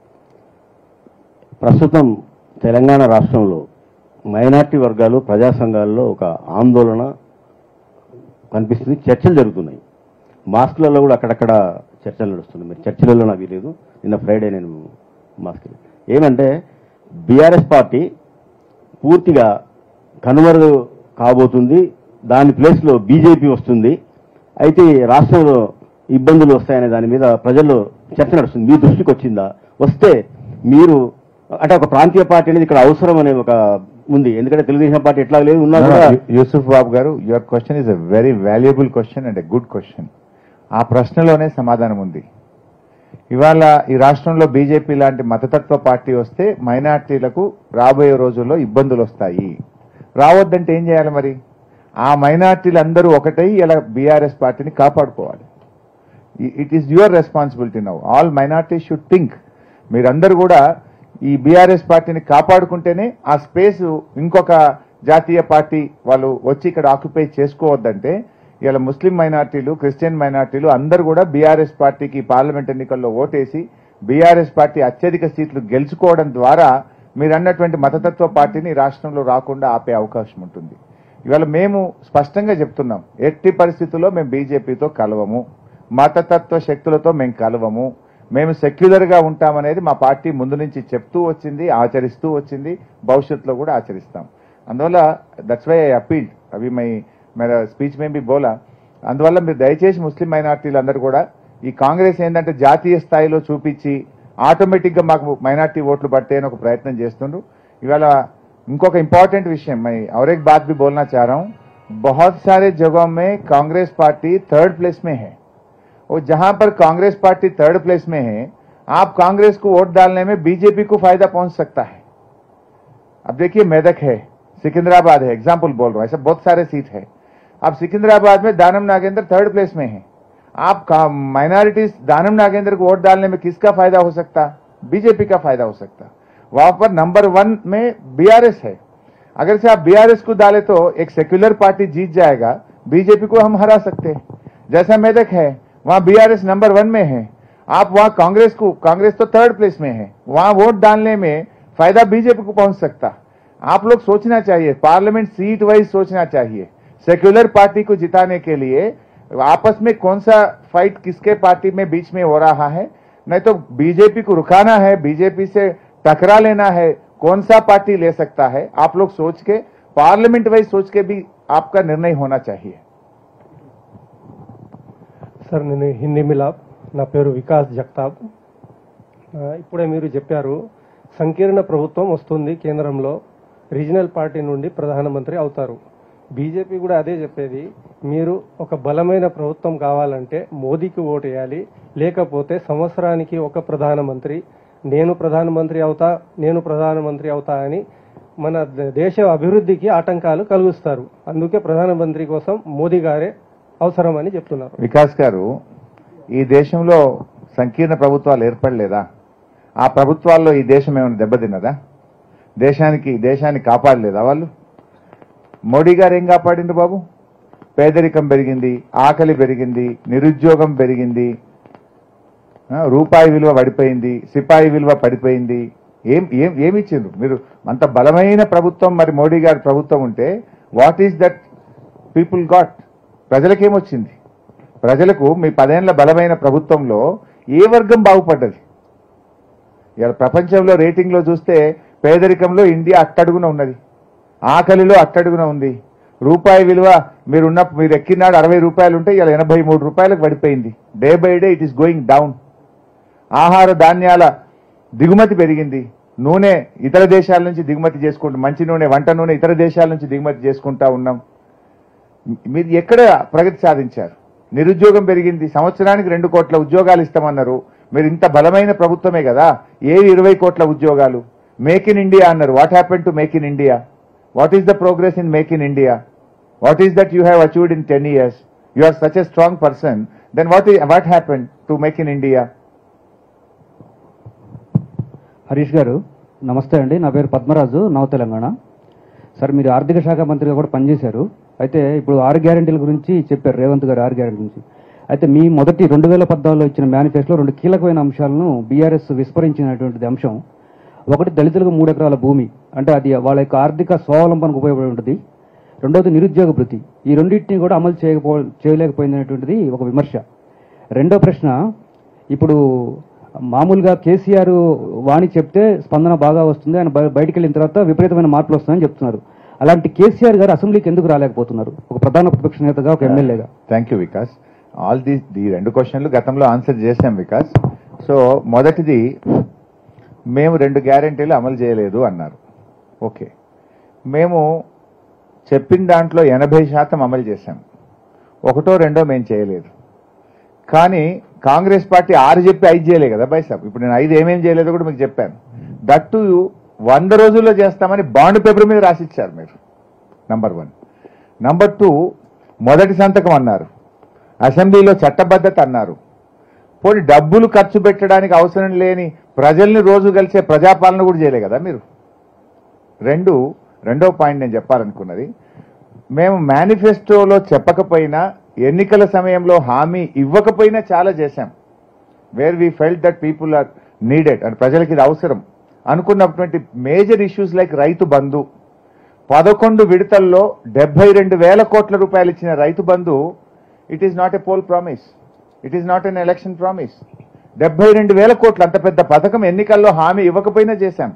ప్రస్తుతం తెలంగాణ రాష్ట్రంలో మైనార్టీ వర్గాలు ప్రజా సంఘాల్లో ఒక ఆందోళన కనిపిస్తుంది చర్చలు జరుగుతున్నాయి మాస్కులలో కూడా అక్కడక్కడ చర్చలు నడుస్తున్నాయి మరి చర్చలలో నాకు తెలియదు నిన్న ఫ్రైడే నేను మాస్క్ ఏమంటే బీఆర్ఎస్ పార్టీ పూర్తిగా కనుమరుగు కాబోతుంది దాని ప్లేస్లో బీజేపీ వస్తుంది అయితే ఈ రాష్ట్రంలో ఇబ్బందులు వస్తాయనే దాని మీద ప్రజల్లో చర్చ నడుస్తుంది మీ దృష్టికి వచ్చిందా వస్తే మీరు అంటే ఒక ప్రాంతీయ పార్టీ అనేది ఇక్కడ అవసరం అనే ఒక ఉంది ఎందుకంటే తెలుగుదేశం పార్టీ ఎట్లా లేదు ఉన్నా కూడా
యూసుఫ్ బాబు గారు your question is a very valuable question and a good question ఆ ప్రశ్నలోనే సమాధానం ఉంది ఇవాళ ఈ రాష్ట్రంలో బీజేపీ లాంటి మతతత్వ పార్టీ వస్తే మైనార్టీలకు రాబోయే రోజుల్లో ఇబ్బందులు వస్తాయి రావద్దంటే ఏం చేయాలి మరి ఆ మైనార్టీలు అందరూ ఒకటై ఇలా బీఆర్ఎస్ పార్టీని కాపాడుకోవాలి it is your responsibility now all minority should think మీరందరూ కూడా ఈ బీఆర్ఎస్ పార్టీని కాపాడుకుంటేనే ఆ స్పేస్ ఇంకొక జాతీయ పార్టీ వాళ్ళు వచ్చి ఇక్కడ ఆక్యుపై చేసుకోవద్దంటే ఇలా ముస్లిం మైనార్టీలు క్రిస్టియన్ మైనార్టీలు అందరూ కూడా బీఆర్ఎస్ పార్టీకి పార్లమెంట్ ఎన్నికల్లో ఓటేసి బీఆర్ఎస్ పార్టీ అత్యధిక సీట్లు గెలుచుకోవడం ద్వారా మీరు అన్నటువంటి మతతత్వ పార్టీని రాష్ట్రంలో రాకుండా ఆపే అవకాశం ఉంటుంది ఇవాళ మేము స్పష్టంగా చెప్తున్నాం ఎట్టి పరిస్థితుల్లో మేము బీజేపీతో కలవము మతతత్వ శక్తులతో మేము కలవము మేము సెక్యులర్ గా ఉంటామనేది మా పార్టీ ముందు నుంచి చెప్తూ వచ్చింది ఆచరిస్తూ వచ్చింది భవిష్యత్తులో కూడా ఆచరిస్తాం అందువల్ల దట్స్ వై ఐ అపీల్ అవి మై మేరా స్పీచ్ మేము బోలా అందువల్ల మీరు దయచేసి ముస్లిం మైనార్టీలు అందరూ కూడా ఈ కాంగ్రెస్ ఏంటంటే జాతీయ స్థాయిలో చూపించి ఆటోమేటిక్ గా మాకు మైనార్టీ ఓట్లు పట్టే అని ఒక ప్రయత్నం చేస్తుండ్రు ఇవాళ ఇంకొక ఇంపార్टेंट विषय मैं और एक बात भी बोलना चाह रहा हूं बहुत सारे जगहों में कांग्रेस पार्टी थर्ड प्लेस में है और जहां पर कांग्रेस पार्टी थर्ड प्लेस में है आप कांग्रेस को वोट डालने में बीजेपी को फायदा पहुंच सकता है अब देखिए मेदक है सिकंदराबाद है एग्जाम्पल बोल रहा हूं ऐसे बहुत सारे सीट है अब सिकंदराबाद में दानम नागेंद्र थर्ड प्लेस में है आप माइनॉरिटीज दानम नागेंद्र को वोट डालने में किसका फायदा हो सकता बीजेपी का फायदा हो सकता वहां पर नंबर वन में बीआरएस है अगर से आप बीआरएस को डाले तो एक सेक्युलर पार्टी जीत जाएगा बीजेपी को हम हरा सकते हैं जैसा मेदक है वहां बीआरएस नंबर वन में है आप वहां कांग्रेस को कांग्रेस तो थर्ड प्लेस में है वहां वोट डालने में फायदा बीजेपी को पहुंच सकता आप लोग सोचना चाहिए पार्लियामेंट सीट वाइज सोचना चाहिए सेक्युलर पार्टी को जिताने के लिए आपस में कौन सा फाइट किसके पार्टी में बीच में हो रहा है नहीं तो बीजेपी को रुकाना है बीजेपी से टकरा लेना है कौन सा पार्टी ले सकता है आप लोग सोच के पार्लियामेंट वाइज सोच के भी आपका निर्णय होना चाहिए
సార్ నేను హిందీ మిలాప్ నా పేరు వికాస్ జగతాబ్ ఆ, ఇప్పుడే మీరు చెప్పారు సంకీర్ణ ప్రభుత్వం వస్తుంది కేంద్రంలో రీజనల్ పార్టీ నుండి ప్రధానమంత్రి అవుతారు బీజేపీ కూడా అదే చెప్పేది మీరు ఒక బలమైన ప్రభుత్వం కావాలంటే మోదీకి ఓటు వేయాలి లేకపోతే సంవత్సరానికి ఒక ప్రధానమంత్రి నేను ప్రధానమంత్రి అవుతా నేను ప్రధానమంత్రి అవుతా అని మన ద- దేశ అభివృద్ధికి ఆటంకాలు కలుగుస్తారు అందుకే ప్రధానమంత్రి కోసం మోదీ గారే అవసరమని చెప్తున్నారు
వికాస్ గారు ఈ దేశంలో సంకీర్ణ ప్రభుత్వాలు ఏర్పడలేదా ఆ ప్రభుత్వాల్లో ఈ దేశం ఏమైనా దెబ్బతిన్నదా దేశానికి దేశాన్ని కాపాడలేదా వాళ్ళు మోడీ గారు ఏం కాపాడిండ్రు బాబు పేదరికం పెరిగింది ఆకలి పెరిగింది నిరుద్యోగం పెరిగింది ఆ, రూపాయి విలువ పడిపోయింది సిపాయి విలువ పడిపోయింది ఏం ఏం ఏమి ఇచ్చిండ్రు మీరు అంత బలమైన ప్రభుత్వం మరి మోడీ గారి ప్రభుత్వం ఉంటే what is that people got ప్రజలకేమొచ్చింది ప్రజలకు మీ పదేళ్ల బలమైన ప్రభుత్వంలో ఏ వర్గం బాగుపడ్డది ఇవాళ ప్రపంచంలో రేటింగ్లో చూస్తే పేదరికంలో ఇండియా అట్టడుగున ఉన్నది ఆకలిలో అట్టడుగున ఉంది రూపాయి విలువ మీరున్న మీరు ఎక్కినాడు అరవై రూపాయలు ఉంటే ఇవాళ ఎనభై మూడు రూపాయలకు పడిపోయింది day by day it is going down ఆహార ధాన్యాల దిగుమతి పెరిగింది నూనె ఇతర దేశాల నుంచి దిగుమతి చేసుకుంటాం మంచి నూనె వంట నూనె ఇతర దేశాల నుంచి దిగుమతి చేసుకుంటా ఉన్నాం మీరు ఎక్కడ ప్రగతి సాధించారు నిరుద్యోగం పెరిగింది సంవత్సరానికి రెండు కోట్ల ఉద్యోగాలు ఇస్తామన్నారు మీరు ఇంత బలమైన ప్రభుత్వమే కదా ఏ ఇరవై కోట్ల ఉద్యోగాలు మేక్ ఇన్ ఇండియా అన్నారు what happen to make in India what is the progress in make in India what is that you have achieved in ten years you are such a strong person then what what happen to make in India
Harish గారు నమస్తే అండి నా పేరు పద్మరాజు నవ Telangana sir మీరు ఆర్థిక శాఖ మంత్రిగా కూడా పనిచేశారు అయితే ఇప్పుడు ఆరు గ్యారెంటీల గురించి చెప్పారు రేవంత్ గారు ఆరు గ్యారెంటీ గురించి అయితే మీ మొదటి రెండు వేల పద్నాలుగులో ఇచ్చిన మేనిఫెస్టోలో రెండు కీలకమైన అంశాలను బీఆర్ఎస్ విస్మరించినటువంటి అంశం ఒకటి దళితులకు మూడు ఎకరాల భూమి అంటే అది వాళ్ళ యొక్క ఆర్థిక స్వావలంబనకు ఉపయోగపడి ఉంటుంది రెండవది నిరుద్యోగ భృతి ఈ రెండింటిని కూడా అమలు చేయకపో చేయలేకపోయిందనేటువంటిది ఒక విమర్శ రెండో ప్రశ్న ఇప్పుడు మామూలుగా కేసీఆర్ వాణి చెప్తే స్పందన బాగా వస్తుంది ఆయన బయ- బయటికి వెళ్ళిన తర్వాత విపరీతమైన మార్పులు వస్తాయని చెప్తున్నారు అలాంటి కేసీఆర్ గారు అసెంబ్లీకి ఎందుకు రాలేకపోతున్నారు ఒక ప్రధాన ప్రతిపక్ష నేతగా ఒక ఎమ్మెల్యేగా
thank you Vikas all the ఈ రెండు క్వశ్చన్లు గతంలో ఆన్సర్ చేశాం వికాస్ సో మొదటిది మేము రెండు గ్యారెంటీలు అమలు చేయలేదు అన్నారు ఓకే మేము చెప్పిన దాంట్లో ఎనభై శాతం అమలు చేశాం ఒకటో రెండో మేము చేయలేదు కానీ కాంగ్రెస్ పార్టీ ఆరు చెప్పి ఐదు చేయలే కదా బై సాబ్ ఇప్పుడు నేను ఐదు ఏమేం చేయలేదో కూడా మీకు చెప్పాను దట్టు వంద రోజుల్లో చేస్తామని బాండ్ పేపర్ మీద రాసిచ్చారు మీరు నంబర్ వన్ నంబర్ టూ మొదటి సంతకం అన్నారు అసెంబ్లీలో చట్టబద్ధత అన్నారు పోనీ డబ్బులు ఖర్చు పెట్టడానికి అవసరం లేని ప్రజల్ని రోజు కలిసే ప్రజాపాలన కూడా చేయలే కదా మీరు రెండు రెండో పాయింట్ నేను చెప్పాలనుకున్నది మేము మేనిఫెస్టోలో చెప్పకపోయినా ఎన్నికల సమయంలో హామీ ఇవ్వకపోయినా చాలా చేశాం where we felt that people are needed and ప్రజలకి ఇది అవసరం అనుకున్నటువంటి మేజర్ ఇష్యూస్ లైక్ రైతు బంధు పదకొండు విడతల్లో డెబ్బై రెండు వేల కోట్ల రూపాయలు ఇచ్చిన Rythu Bandhu it is not a poll promise it is not an election promise డెబ్బై రెండు వేల కోట్లు అంత పెద్ద పథకం ఎన్నికల్లో హామీ ఇవ్వకపోయినా చేశాం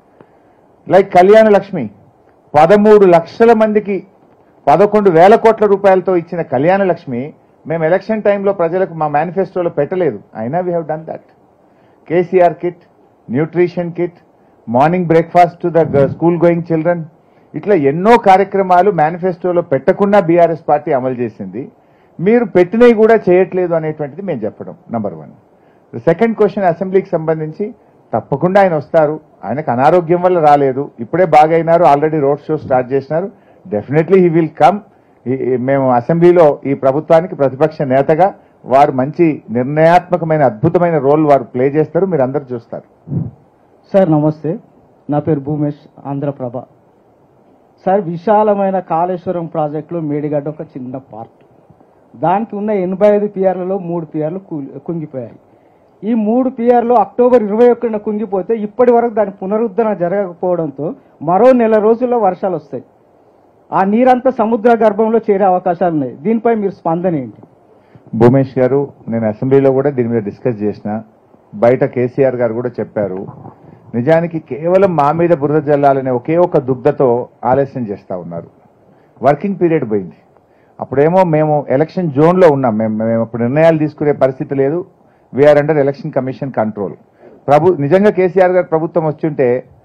లైక్ కళ్యాణ లక్ష్మి పదమూడు లక్షల మందికి పదకొండు వేల కోట్ల రూపాయలతో ఇచ్చిన కళ్యాణ లక్ష్మి మేము ఎలక్షన్ టైంలో ప్రజలకు మా మేనిఫెస్టోలో పెట్టలేదు అయినా we have done that KCR kit nutrition kit morning breakfast to the school going children ఇట్లా ఎన్నో కార్యక్రమాలు మేనిఫెస్టోలో పెట్టకుండా బీఆర్ఎస్ పార్టీ అమలు చేసింది మీరు పెట్టినవి కూడా చేయట్లేదు అనేటువంటిది మేము చెప్పడం నంబర్ వన్ సెకండ్ క్వశ్చన్ అసెంబ్లీకి సంబంధించి తప్పకుండా ఆయన వస్తారు ఆయనకు అనారోగ్యం వల్ల రాలేదు ఇప్పుడే బాగైనారు ఆల్రెడీ రోడ్ షో స్టార్ట్ చేసినారు డెఫినెట్లీ హీ విల్ కమ్ మేము అసెంబ్లీలో ఈ ప్రభుత్వానికి ప్రతిపక్ష నేతగా వారు మంచి నిర్ణయాత్మకమైన అద్భుతమైన రోల్ వారు ప్లే చేస్తారు మీరు అందరు చూస్తారు
సార్ నమస్తే నా పేరు భూమేష్ ఆంధ్రప్రభ సార్ విశాలమైన కాళేశ్వరం ప్రాజెక్టులో మేడిగడ్డ ఒక చిన్న పార్ట్ దానికి ఉన్న ఎనభై ఐదు పిఆర్లలో మూడు పిఆర్లు కుంగిపోయాయి ఈ మూడు పిఆర్లు అక్టోబర్ ఇరవై ఒకటిన కుంగిపోతే ఇప్పటి వరకు దాని పునరుద్ధరణ జరగకపోవడంతో మరో నెల రోజుల్లో వర్షాలు వస్తాయి ఆ నీరంతా సముద్ర గర్భంలో చేరే అవకాశాలు ఉన్నాయి దీనిపై మీరు స్పందన ఏంటి
భూమేష్ గారు నేను అసెంబ్లీలో కూడా దీని మీద డిస్కస్ చేసిన బయట కేసీఆర్ గారు కూడా చెప్పారు నిజానికి కేవలం మా మీద బురద జల్లాలనే ఒకే ఒక దుగ్ధతో ఆలస్యం చేస్తా ఉన్నారు వర్కింగ్ పీరియడ్ పోయింది అప్పుడేమో మేము ఎలక్షన్ జోన్లో ఉన్నాం మేము మేము అప్పుడు నిర్ణయాలు తీసుకునే పరిస్థితి లేదు we are under election commission control ప్రభు నిజంగా కేసీఆర్ గారు ప్రభుత్వం వచ్చుంటే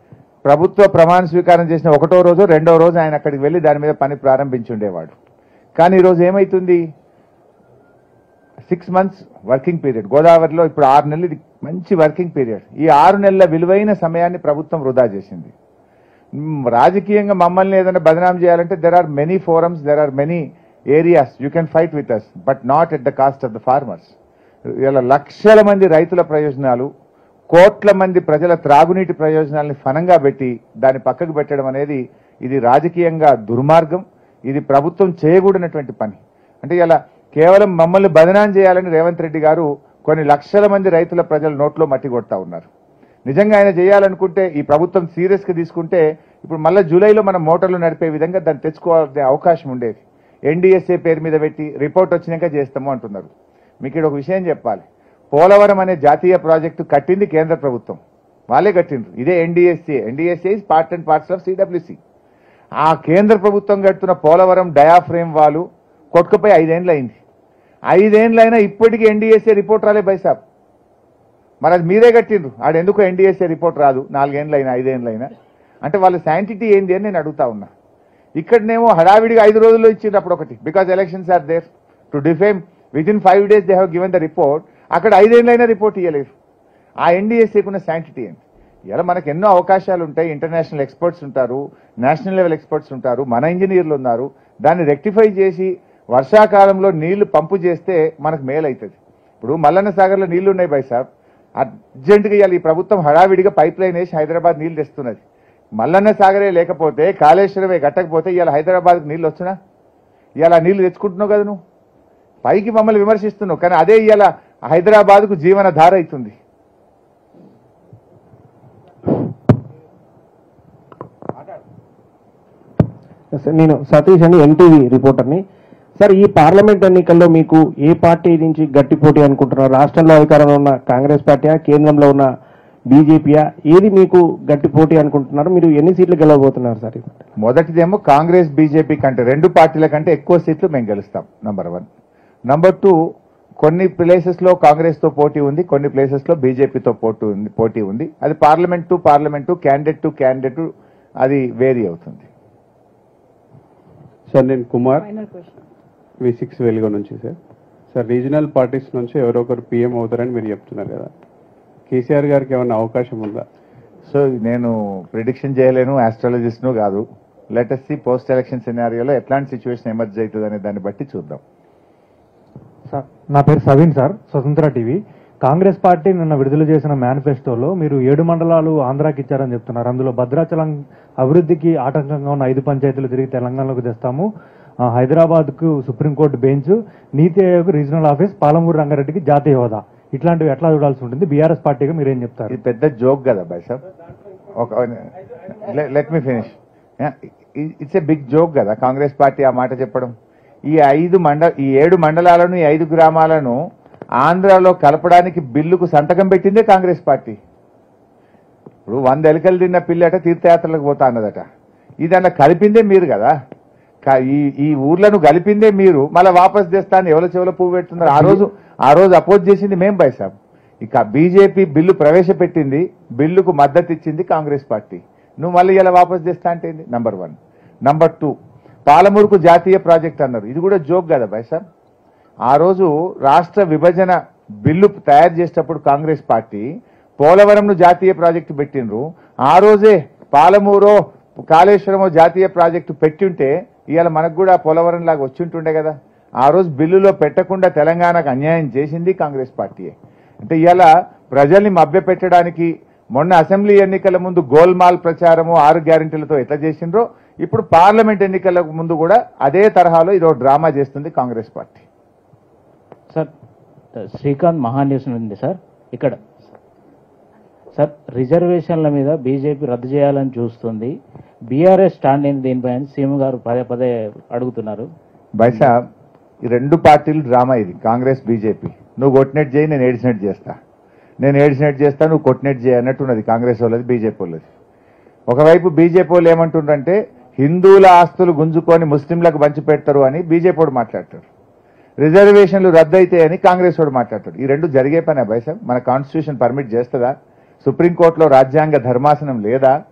ప్రభుత్వ ప్రమాణ స్వీకారం చేసిన ఒకటో రోజు రెండో రోజు ఆయన అక్కడికి వెళ్ళి దాని మీద పని ప్రారంభించి ఉండేవాడు కానీ ఈరోజు ఏమైతుంది సిక్స్ మంత్స్ వర్కింగ్ పీరియడ్ గోదావరిలో ఇప్పుడు ఆరు నెలలు ఇది మంచి వర్కింగ్ పీరియడ్ ఈ ఆరు నెలల విలువైన సమయాన్ని ప్రభుత్వం వృధా చేసింది మ్, రాజకీయంగా మమ్మల్ని ఏదైనా బదనాం చేయాలంటే there are many forums there are many areas you can fight with us but not at the cost of the farmers ఇలా లక్షల మంది రైతుల ప్రయోజనాలు కోట్ల మంది ప్రజల త్రాగునీటి ప్రయోజనాల్ని ఫనంగా పెట్టి దాన్ని పక్కకు పెట్టడం అనేది ఇది రాజకీయంగా దుర్మార్గం ఇది ప్రభుత్వం చేయకూడనటువంటి పని అంటే ఇలా కేవలం మమ్మల్ని బదనాం చేయాలని రేవంత్ రెడ్డి గారు కొన్ని లక్షల మంది రైతుల ప్రజల నోట్లో మట్టి కొడతా ఉన్నారు నిజంగా ఆయన చేయాలనుకుంటే ఈ ప్రభుత్వం సీరియస్ గా తీసుకుంటే ఇప్పుడు మళ్ళీ జూలైలో మనం మోటార్లు నడిపే విధంగా దాన్ని తెచ్చుకోవాల్సిన అవకాశం ఉండేది ఎన్డీఎస్ఏ పేరు మీద పెట్టి రిపోర్ట్ వచ్చినాక చేస్తాము అంటున్నారు మీకు ఇక్కడ ఒక విషయం చెప్పాలి పోలవరం అనే జాతీయ ప్రాజెక్టు కట్టింది కేంద్ర ప్రభుత్వం వాళ్ళే కట్టిండ్రు ఇదే NDSA NDSA is part and parts of CWC ఆ కేంద్ర ప్రభుత్వం కడుతున్న పోలవరం డయాఫ్రేమ్ వాళ్ళు కొట్టుకుపోయి ఐదేండ్లు అయింది ఐదేండ్లైనా ఇప్పటికీ ఎన్డీఎస్ఏ రిపోర్ట్ రాలే బైసాబ్ మరి అది మీరే కట్టిండ్రు ఆడు ఎందుకు ఎన్డీఎస్ఏ రిపోర్ట్ రాదు నాలుగేండ్లైనా ఐదేండ్లైనా అంటే వాళ్ళ శాంటిటీ ఏంది అని నేను అడుగుతా ఉన్నా ఇక్కడనేమో హడావిడిగా ఐదు రోజుల్లో ఇచ్చిండ్రు అప్పుడు ఒకటి because elections are there to defame with in five days they have given the report అక్కడ ఐదేళ్ళైనా రిపోర్ట్ ఇవ్వలేదు ఆ ఎన్డీఎస్ఏకి ఉన్న శాంటిటీ ఏంటి ఇలా మనకు ఎన్నో అవకాశాలు ఉంటాయి ఇంటర్నేషనల్ ఎక్స్పర్ట్స్ ఉంటారు నేషనల్ లెవెల్ ఎక్స్పర్ట్స్ ఉంటారు మన ఇంజనీర్లు ఉన్నారు దాన్ని రెక్టిఫై చేసి వర్షాకాలంలో నీళ్లు పంపు చేస్తే మనకు మేలు అవుతుంది ఇప్పుడు మల్లన్న సాగర్లో నీళ్లు ఉన్నాయి బై సాబ్ అర్జెంటుగా ఇవాళ ఈ ప్రభుత్వం హడావిడిగా పైప్ లైన్ వేసి హైదరాబాద్ నీళ్లు తెస్తున్నది మల్లన్న సాగరే లేకపోతే కాళేశ్వరమే కట్టకపోతే ఇవాళ హైదరాబాద్కి నీళ్ళు వచ్చినా ఇవాళ నీళ్లు తెచ్చుకుంటున్నావు కదా నువ్వు పైకి మమ్మల్ని విమర్శిస్తున్నావు కానీ అదే ఇవాళ హైదరాబాద్కు జీవన ధార అవుతుంది
సార్, నేను సతీష్ అని ఎన్టీవీ రిపోర్టర్ని సార్ ఈ పార్లమెంట్ ఎన్నికల్లో మీకు ఏ పార్టీ నుంచి గట్టి పోటీ అనుకుంటున్నారు రాష్ట్రంలో అధికారంలో ఉన్న కాంగ్రెస్ పార్టీయా కేంద్రంలో ఉన్న బీజేపీయా ఏది మీకు గట్టి పోటీ అనుకుంటున్నారు మీరు ఎన్ని సీట్లు గెలవబోతున్నారు సార్
మొదటిదేమో కాంగ్రెస్ బీజేపీ కంటే రెండు పార్టీల కంటే ఎక్కువ సీట్లు మేము గెలుస్తాం నంబర్ వన్ నంబర్ టూ కొన్ని ప్లేసెస్ లో కాంగ్రెస్ తో పోటీ ఉంది కొన్ని ప్లేసెస్ లో బీజేపీతో పోటీ ఉంది పోటీ ఉంది అది parliament to parliament candidate to candidate అది వేరీ అవుతుంది
సార్ నేను Kumar
final question
V six Velugu నుంచి సార్ సార్ రీజనల్ పార్టీస్ నుంచి ఎవరో ఒకరు పీఎం అవుతారని మీరు చెప్తున్నారు కదా కేసీఆర్ గారికి ఏమైనా అవకాశం ఉందా
సో నేను ప్రిడిక్షన్ చేయలేను ఆస్ట్రాలజిస్ట్ను కాదు లెటెస్ట్ సి పోస్ట్ ఎలక్షన్ సినారియోలో ఎట్లాంటి సిచ్యువేషన్ ఎమర్జ్ అవుతుంది అనే దాన్ని బట్టి చూద్దాం
సార్ నా పేరు Saveen sir Swatantra TV Congress party నిన్న విడుదల చేసిన మేనిఫెస్టోలో మీరు ఏడు మండలాలు ఆంధ్రాకి ఇచ్చారని చెప్తున్నారు అందులో భద్రాచలం అభివృద్ధికి ఆటంకంగా ఉన్న ఐదు పంచాయతీలు తిరిగి తెలంగాణలోకి తెస్తాము ఆ, హైదరాబాద్కు supreme court bench NITI Aayog regional office Palamuru రంగారెడ్డికి జాతీయ హోదా ఇట్లాంటివి ఎట్లా చూడాల్సి ఉంటుంది బీఆర్ఎస్ పార్టీగా మీరేం చెప్తారు
ఇది పెద్ద జోక్ కదా బాయ్ సాబ్ ఒక let me finish it's a big joke కదా కాంగ్రెస్ పార్టీ ఆ మాట చెప్పడం ఈ ఐదు మండ ఈ ఏడు మండలాలను ఈ ఐదు గ్రామాలను ఆంధ్రాలో కలపడానికి బిల్లుకు సంతకం పెట్టిందే కాంగ్రెస్ పార్టీ ఇప్పుడు వంద ఎలుకలు తిన్న పిల్లట తీర్థయాత్రలకు పోతా అన్నదట ఇది అలా కలిపిందే మీరు కదా క- ఈ ఈ ఊర్లను కలిపిందే మీరు మళ్ళీ వాపస్ తెస్తా అని ఎవరో చెవులో పువ్వు పెడుతున్నారు ఆ రోజు ఆ రోజు అపోజ్ చేసింది మేం బై సాబ్ ఇక బీజేపీ బిల్లు ప్రవేశపెట్టింది బిల్లుకు మద్దతు ఇచ్చింది కాంగ్రెస్ పార్టీ నువ్వు మళ్ళీ ఇలా వాపస్ తెస్తా అంటే నంబర్ వన్ నంబర్ టూ పాలమూరుకు జాతీయ ప్రాజెక్ట్ అన్నారు ఇది కూడా జోక్ కదా బై సాబ్ ఆ రోజు రాష్ట్ర విభజన బిల్లు తయారు చేసేటప్పుడు కాంగ్రెస్ పార్టీ పోలవరంను జాతీయ ప్రాజెక్టు పెట్టిండ్రు ఆ రోజే పాలమూరో కాళేశ్వరమో జాతీయ ప్రాజెక్టు పెట్టింటే ఇవాళ మనకు కూడా పోలవరం లాగా వచ్చింటుండే కదా ఆ రోజు బిల్లులో పెట్టకుండా తెలంగాణకు అన్యాయం చేసింది కాంగ్రెస్ పార్టీయే అంటే ఇవాళ ప్రజల్ని మభ్యపెట్టడానికి మొన్న అసెంబ్లీ ఎన్నికల ముందు గోల్మాల్ ప్రచారము ఆరు గ్యారెంటీలతో ఎట్లా చేసిండ్రో ఇప్పుడు పార్లమెంట్ ఎన్నికల ముందు కూడా అదే తరహాలో ఇదో డ్రామా చేస్తుంది కాంగ్రెస్ పార్టీ
సార్ శ్రీకాంత్ మహాన్యూస్ ఉంది సార్ ఇక్కడ సార్ రిజర్వేషన్ల మీద బీజేపీ రద్దు చేయాలని చూస్తుంది బీఆర్ఎస్ స్టాండ్ ఏంది దీనిపై అని సీఎం గారు పదే పదే అడుగుతున్నారు
బైసా ఈ రెండు పార్టీలు డ్రామా ఇది కాంగ్రెస్ బీజేపీ నువ్వు కొట్టినట్టు చేయి నేను ఏడిచినట్టు చేస్తా నేను ఏడిచినట్టు చేస్తా నువ్వు కొట్టినట్టు చేయి అన్నట్టున్నది కాంగ్రెస్ వాళ్ళది బీజేపీ వాళ్ళది ఒకవైపు బీజేపీ వాళ్ళు ఏమంటుండ్రంటే హిందువుల ఆస్తులు గుంజుకొని ముస్లింలకు పంచిపెడతారు అని బీజేపీ వాడు మాట్లాడతాడు రిజర్వేషన్లు రద్దు అని కాంగ్రెస్ వాడు మాట్లాడతాడు ఈ రెండు జరిగే పనే బైసాబ్ మన కాన్స్టిట్యూషన్ పర్మిట్ చేస్తుందా సుప్రీంకోర్టులో రాజ్యాంగ ధర్మాసనం లేదా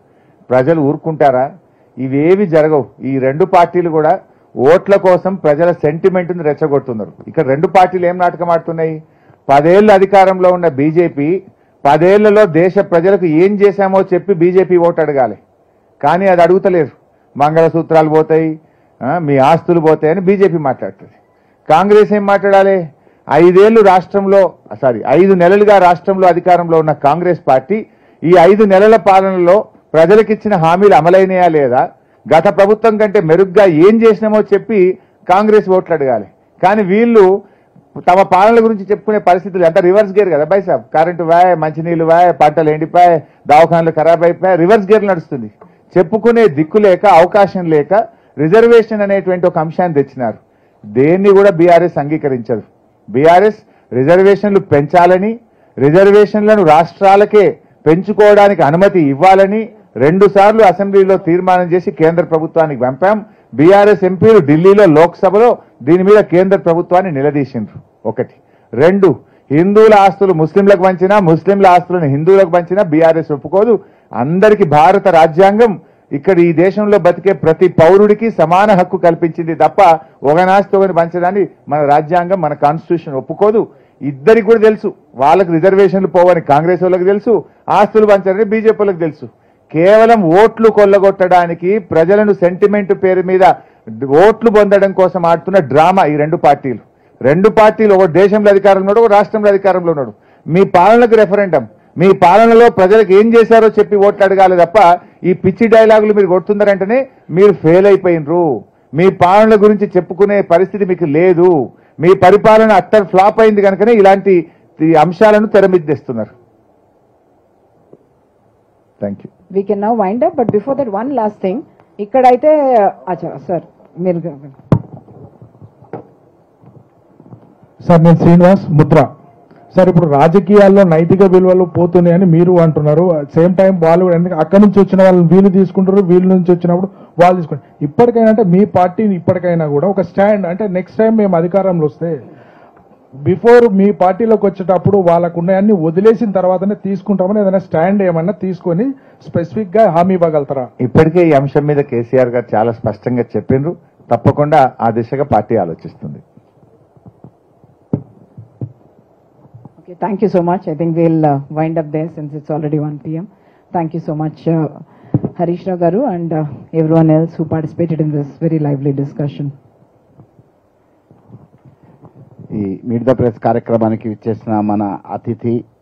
ప్రజలు ఊరుకుంటారా ఇవేవి జరగవు ఈ రెండు పార్టీలు కూడా ఓట్ల కోసం ప్రజల సెంటిమెంట్ని రెచ్చగొడుతున్నారు ఇక్కడ రెండు పార్టీలు ఏం నాటకం ఆడుతున్నాయి పదేళ్ళు అధికారంలో ఉన్న బీజేపీ పదేళ్లలో దేశ ప్రజలకు ఏం చేశామో చెప్పి బీజేపీ ఓటు అడగాలి కానీ అది అడుగుతలేరు మంగళసూత్రాలు పోతాయి ఆ, మీ ఆస్తులు పోతాయని బీజేపీ మాట్లాడుతుంది కాంగ్రెస్ ఏం మాట్లాడాలి ఐదేళ్లు రాష్ట్రంలో సారీ ఐదు నెలలుగా రాష్ట్రంలో అధికారంలో ఉన్న కాంగ్రెస్ పార్టీ ఈ ఐదు నెలల పాలనలో ప్రజలకిచ్చిన హామీలు అమలైనయా లేదా గత ప్రభుత్వం కంటే మెరుగ్గా ఏం చేసినామో చెప్పి కాంగ్రెస్ ఓట్లు అడగాలి కానీ వీళ్ళు తమ పాలనల గురించి చెప్పుకునే పరిస్థితులు ఎంత రివర్స్ గేర్ కదా బై సాబ్ కరెంటు వాయ్ మంచినీళ్ళు వాయ్ పంటలు ఎండిపోయాయి దవాఖానలు ఖరాబ్ అయిపోయాయి రివర్స్ గేర్ నడుస్తుంది చెప్పుకునే దిక్కు లేక అవకాశం లేక రిజర్వేషన్ అనేటువంటి ఒక అంశాన్ని తెచ్చినారు దేన్ని కూడా బీఆర్ఎస్ అంగీకరించదు బీఆర్ఎస్ రిజర్వేషన్లు పెంచాలని రిజర్వేషన్లను రాష్ట్రాలకే పెంచుకోవడానికి అనుమతి ఇవ్వాలని రెండు సార్లు అసెంబ్లీలో తీర్మానం చేసి కేంద్ర ప్రభుత్వానికి పంపాం బీఆర్ఎస్ ఎంపీలు ఢిల్లీలో లోక్సభలో దీని మీద కేంద్ర ప్రభుత్వాన్ని నిలదీసిండ్రు ఒకటి రెండు హిందువుల ఆస్తులు ముస్లింలకు పంచినా ముస్లింల ఆస్తులను హిందువులకు పంచినా బీఆర్ఎస్ ఒప్పుకోదు అందరికి భారత రాజ్యాంగం ఇక్కడ ఈ దేశంలో బతికే ప్రతి పౌరుడికి సమాన హక్కు కల్పించింది తప్ప ఒకనాస్తి ఒకటి పంచడాన్ని మన రాజ్యాంగం మన కాన్స్టిట్యూషన్ ఒప్పుకోదు ఇద్దరికి కూడా తెలుసు వాళ్ళకి రిజర్వేషన్లు పోవని కాంగ్రెస్ వాళ్ళకి తెలుసు ఆస్తులు పంచాలని బీజేపీ వాళ్ళకి తెలుసు కేవలం ఓట్లు కొల్లగొట్టడానికి ప్రజలను సెంటిమెంట్ పేరు మీద ఓట్లు పొందడం కోసం ఆడుతున్న డ్రామా ఈ రెండు పార్టీలు రెండు పార్టీలు ఒక దేశంలో అధికారంలో ఉన్నాడు ఒక రాష్ట్రంలో అధికారంలో ఉన్నాడు మీ పాలనకు రెఫరెండం మీ పాలనలో ప్రజలకు ఏం చేశారో చెప్పి ఓట్లు అడగాలి తప్ప ఈ పిచ్చి డైలాగులు మీరు కొడుతున్నారంటేనే మీరు ఫెయిల్ అయిపోయినరు మీ పాలన గురించి చెప్పుకునే పరిస్థితి మీకు లేదు మీ పరిపాలన అట్టర్ ఫ్లాప్ అయింది కనుకనే ఇలాంటి ఈ అంశాలను తెర మీద తెస్తున్నారు thank you
we can now wind up but before that one last thing ఇక్కడైతే అచ్చా సార్ మీరు
సార్ నేను శ్రీనివాస్ ముద్ర సార్ ఇప్పుడు రాజకీయాల్లో నైతిక విలువలు పోతున్నాయని మీరు అంటున్నారు సేమ్ టైం వాళ్ళు కూడా ఎందుకంటే అక్కడి నుంచి వచ్చిన వాళ్ళు వీళ్ళు తీసుకుంటారు వీళ్ళ నుంచి వచ్చినప్పుడు వాళ్ళు తీసుకుంటారు ఇప్పటికైనా అంటే మీ పార్టీని ఇప్పటికైనా కూడా ఒక స్టాండ్ అంటే నెక్స్ట్ టైం మేము అధికారంలో వస్తే బిఫోర్ మీ పార్టీలోకి వచ్చేటప్పుడు వాళ్ళకు ఉన్నాయన్ని వదిలేసిన తర్వాతనే తీసుకుంటామని ఏదైనా స్టాండ్ ఏమన్నా తీసుకొని స్పెసిఫిక్ గా హామీ ఇవ్వగలుగుతారా
ఇప్పటికే ఈ అంశం మీద కేసీఆర్ గారు చాలా స్పష్టంగా చెప్పిండ్రు తప్పకుండా ఆ దిశగా పార్టీ ఆలోచిస్తుంది
Okay, thank you so much. I think we'll uh, wind up there since it's already 1 p.m. Thank you so much, uh, Harish Rao Garu and uh, everyone else who participated in this very lively discussion.
ఈ meet the press కార్యక్రమానికి ఇచ్చేసిన మన అతిథి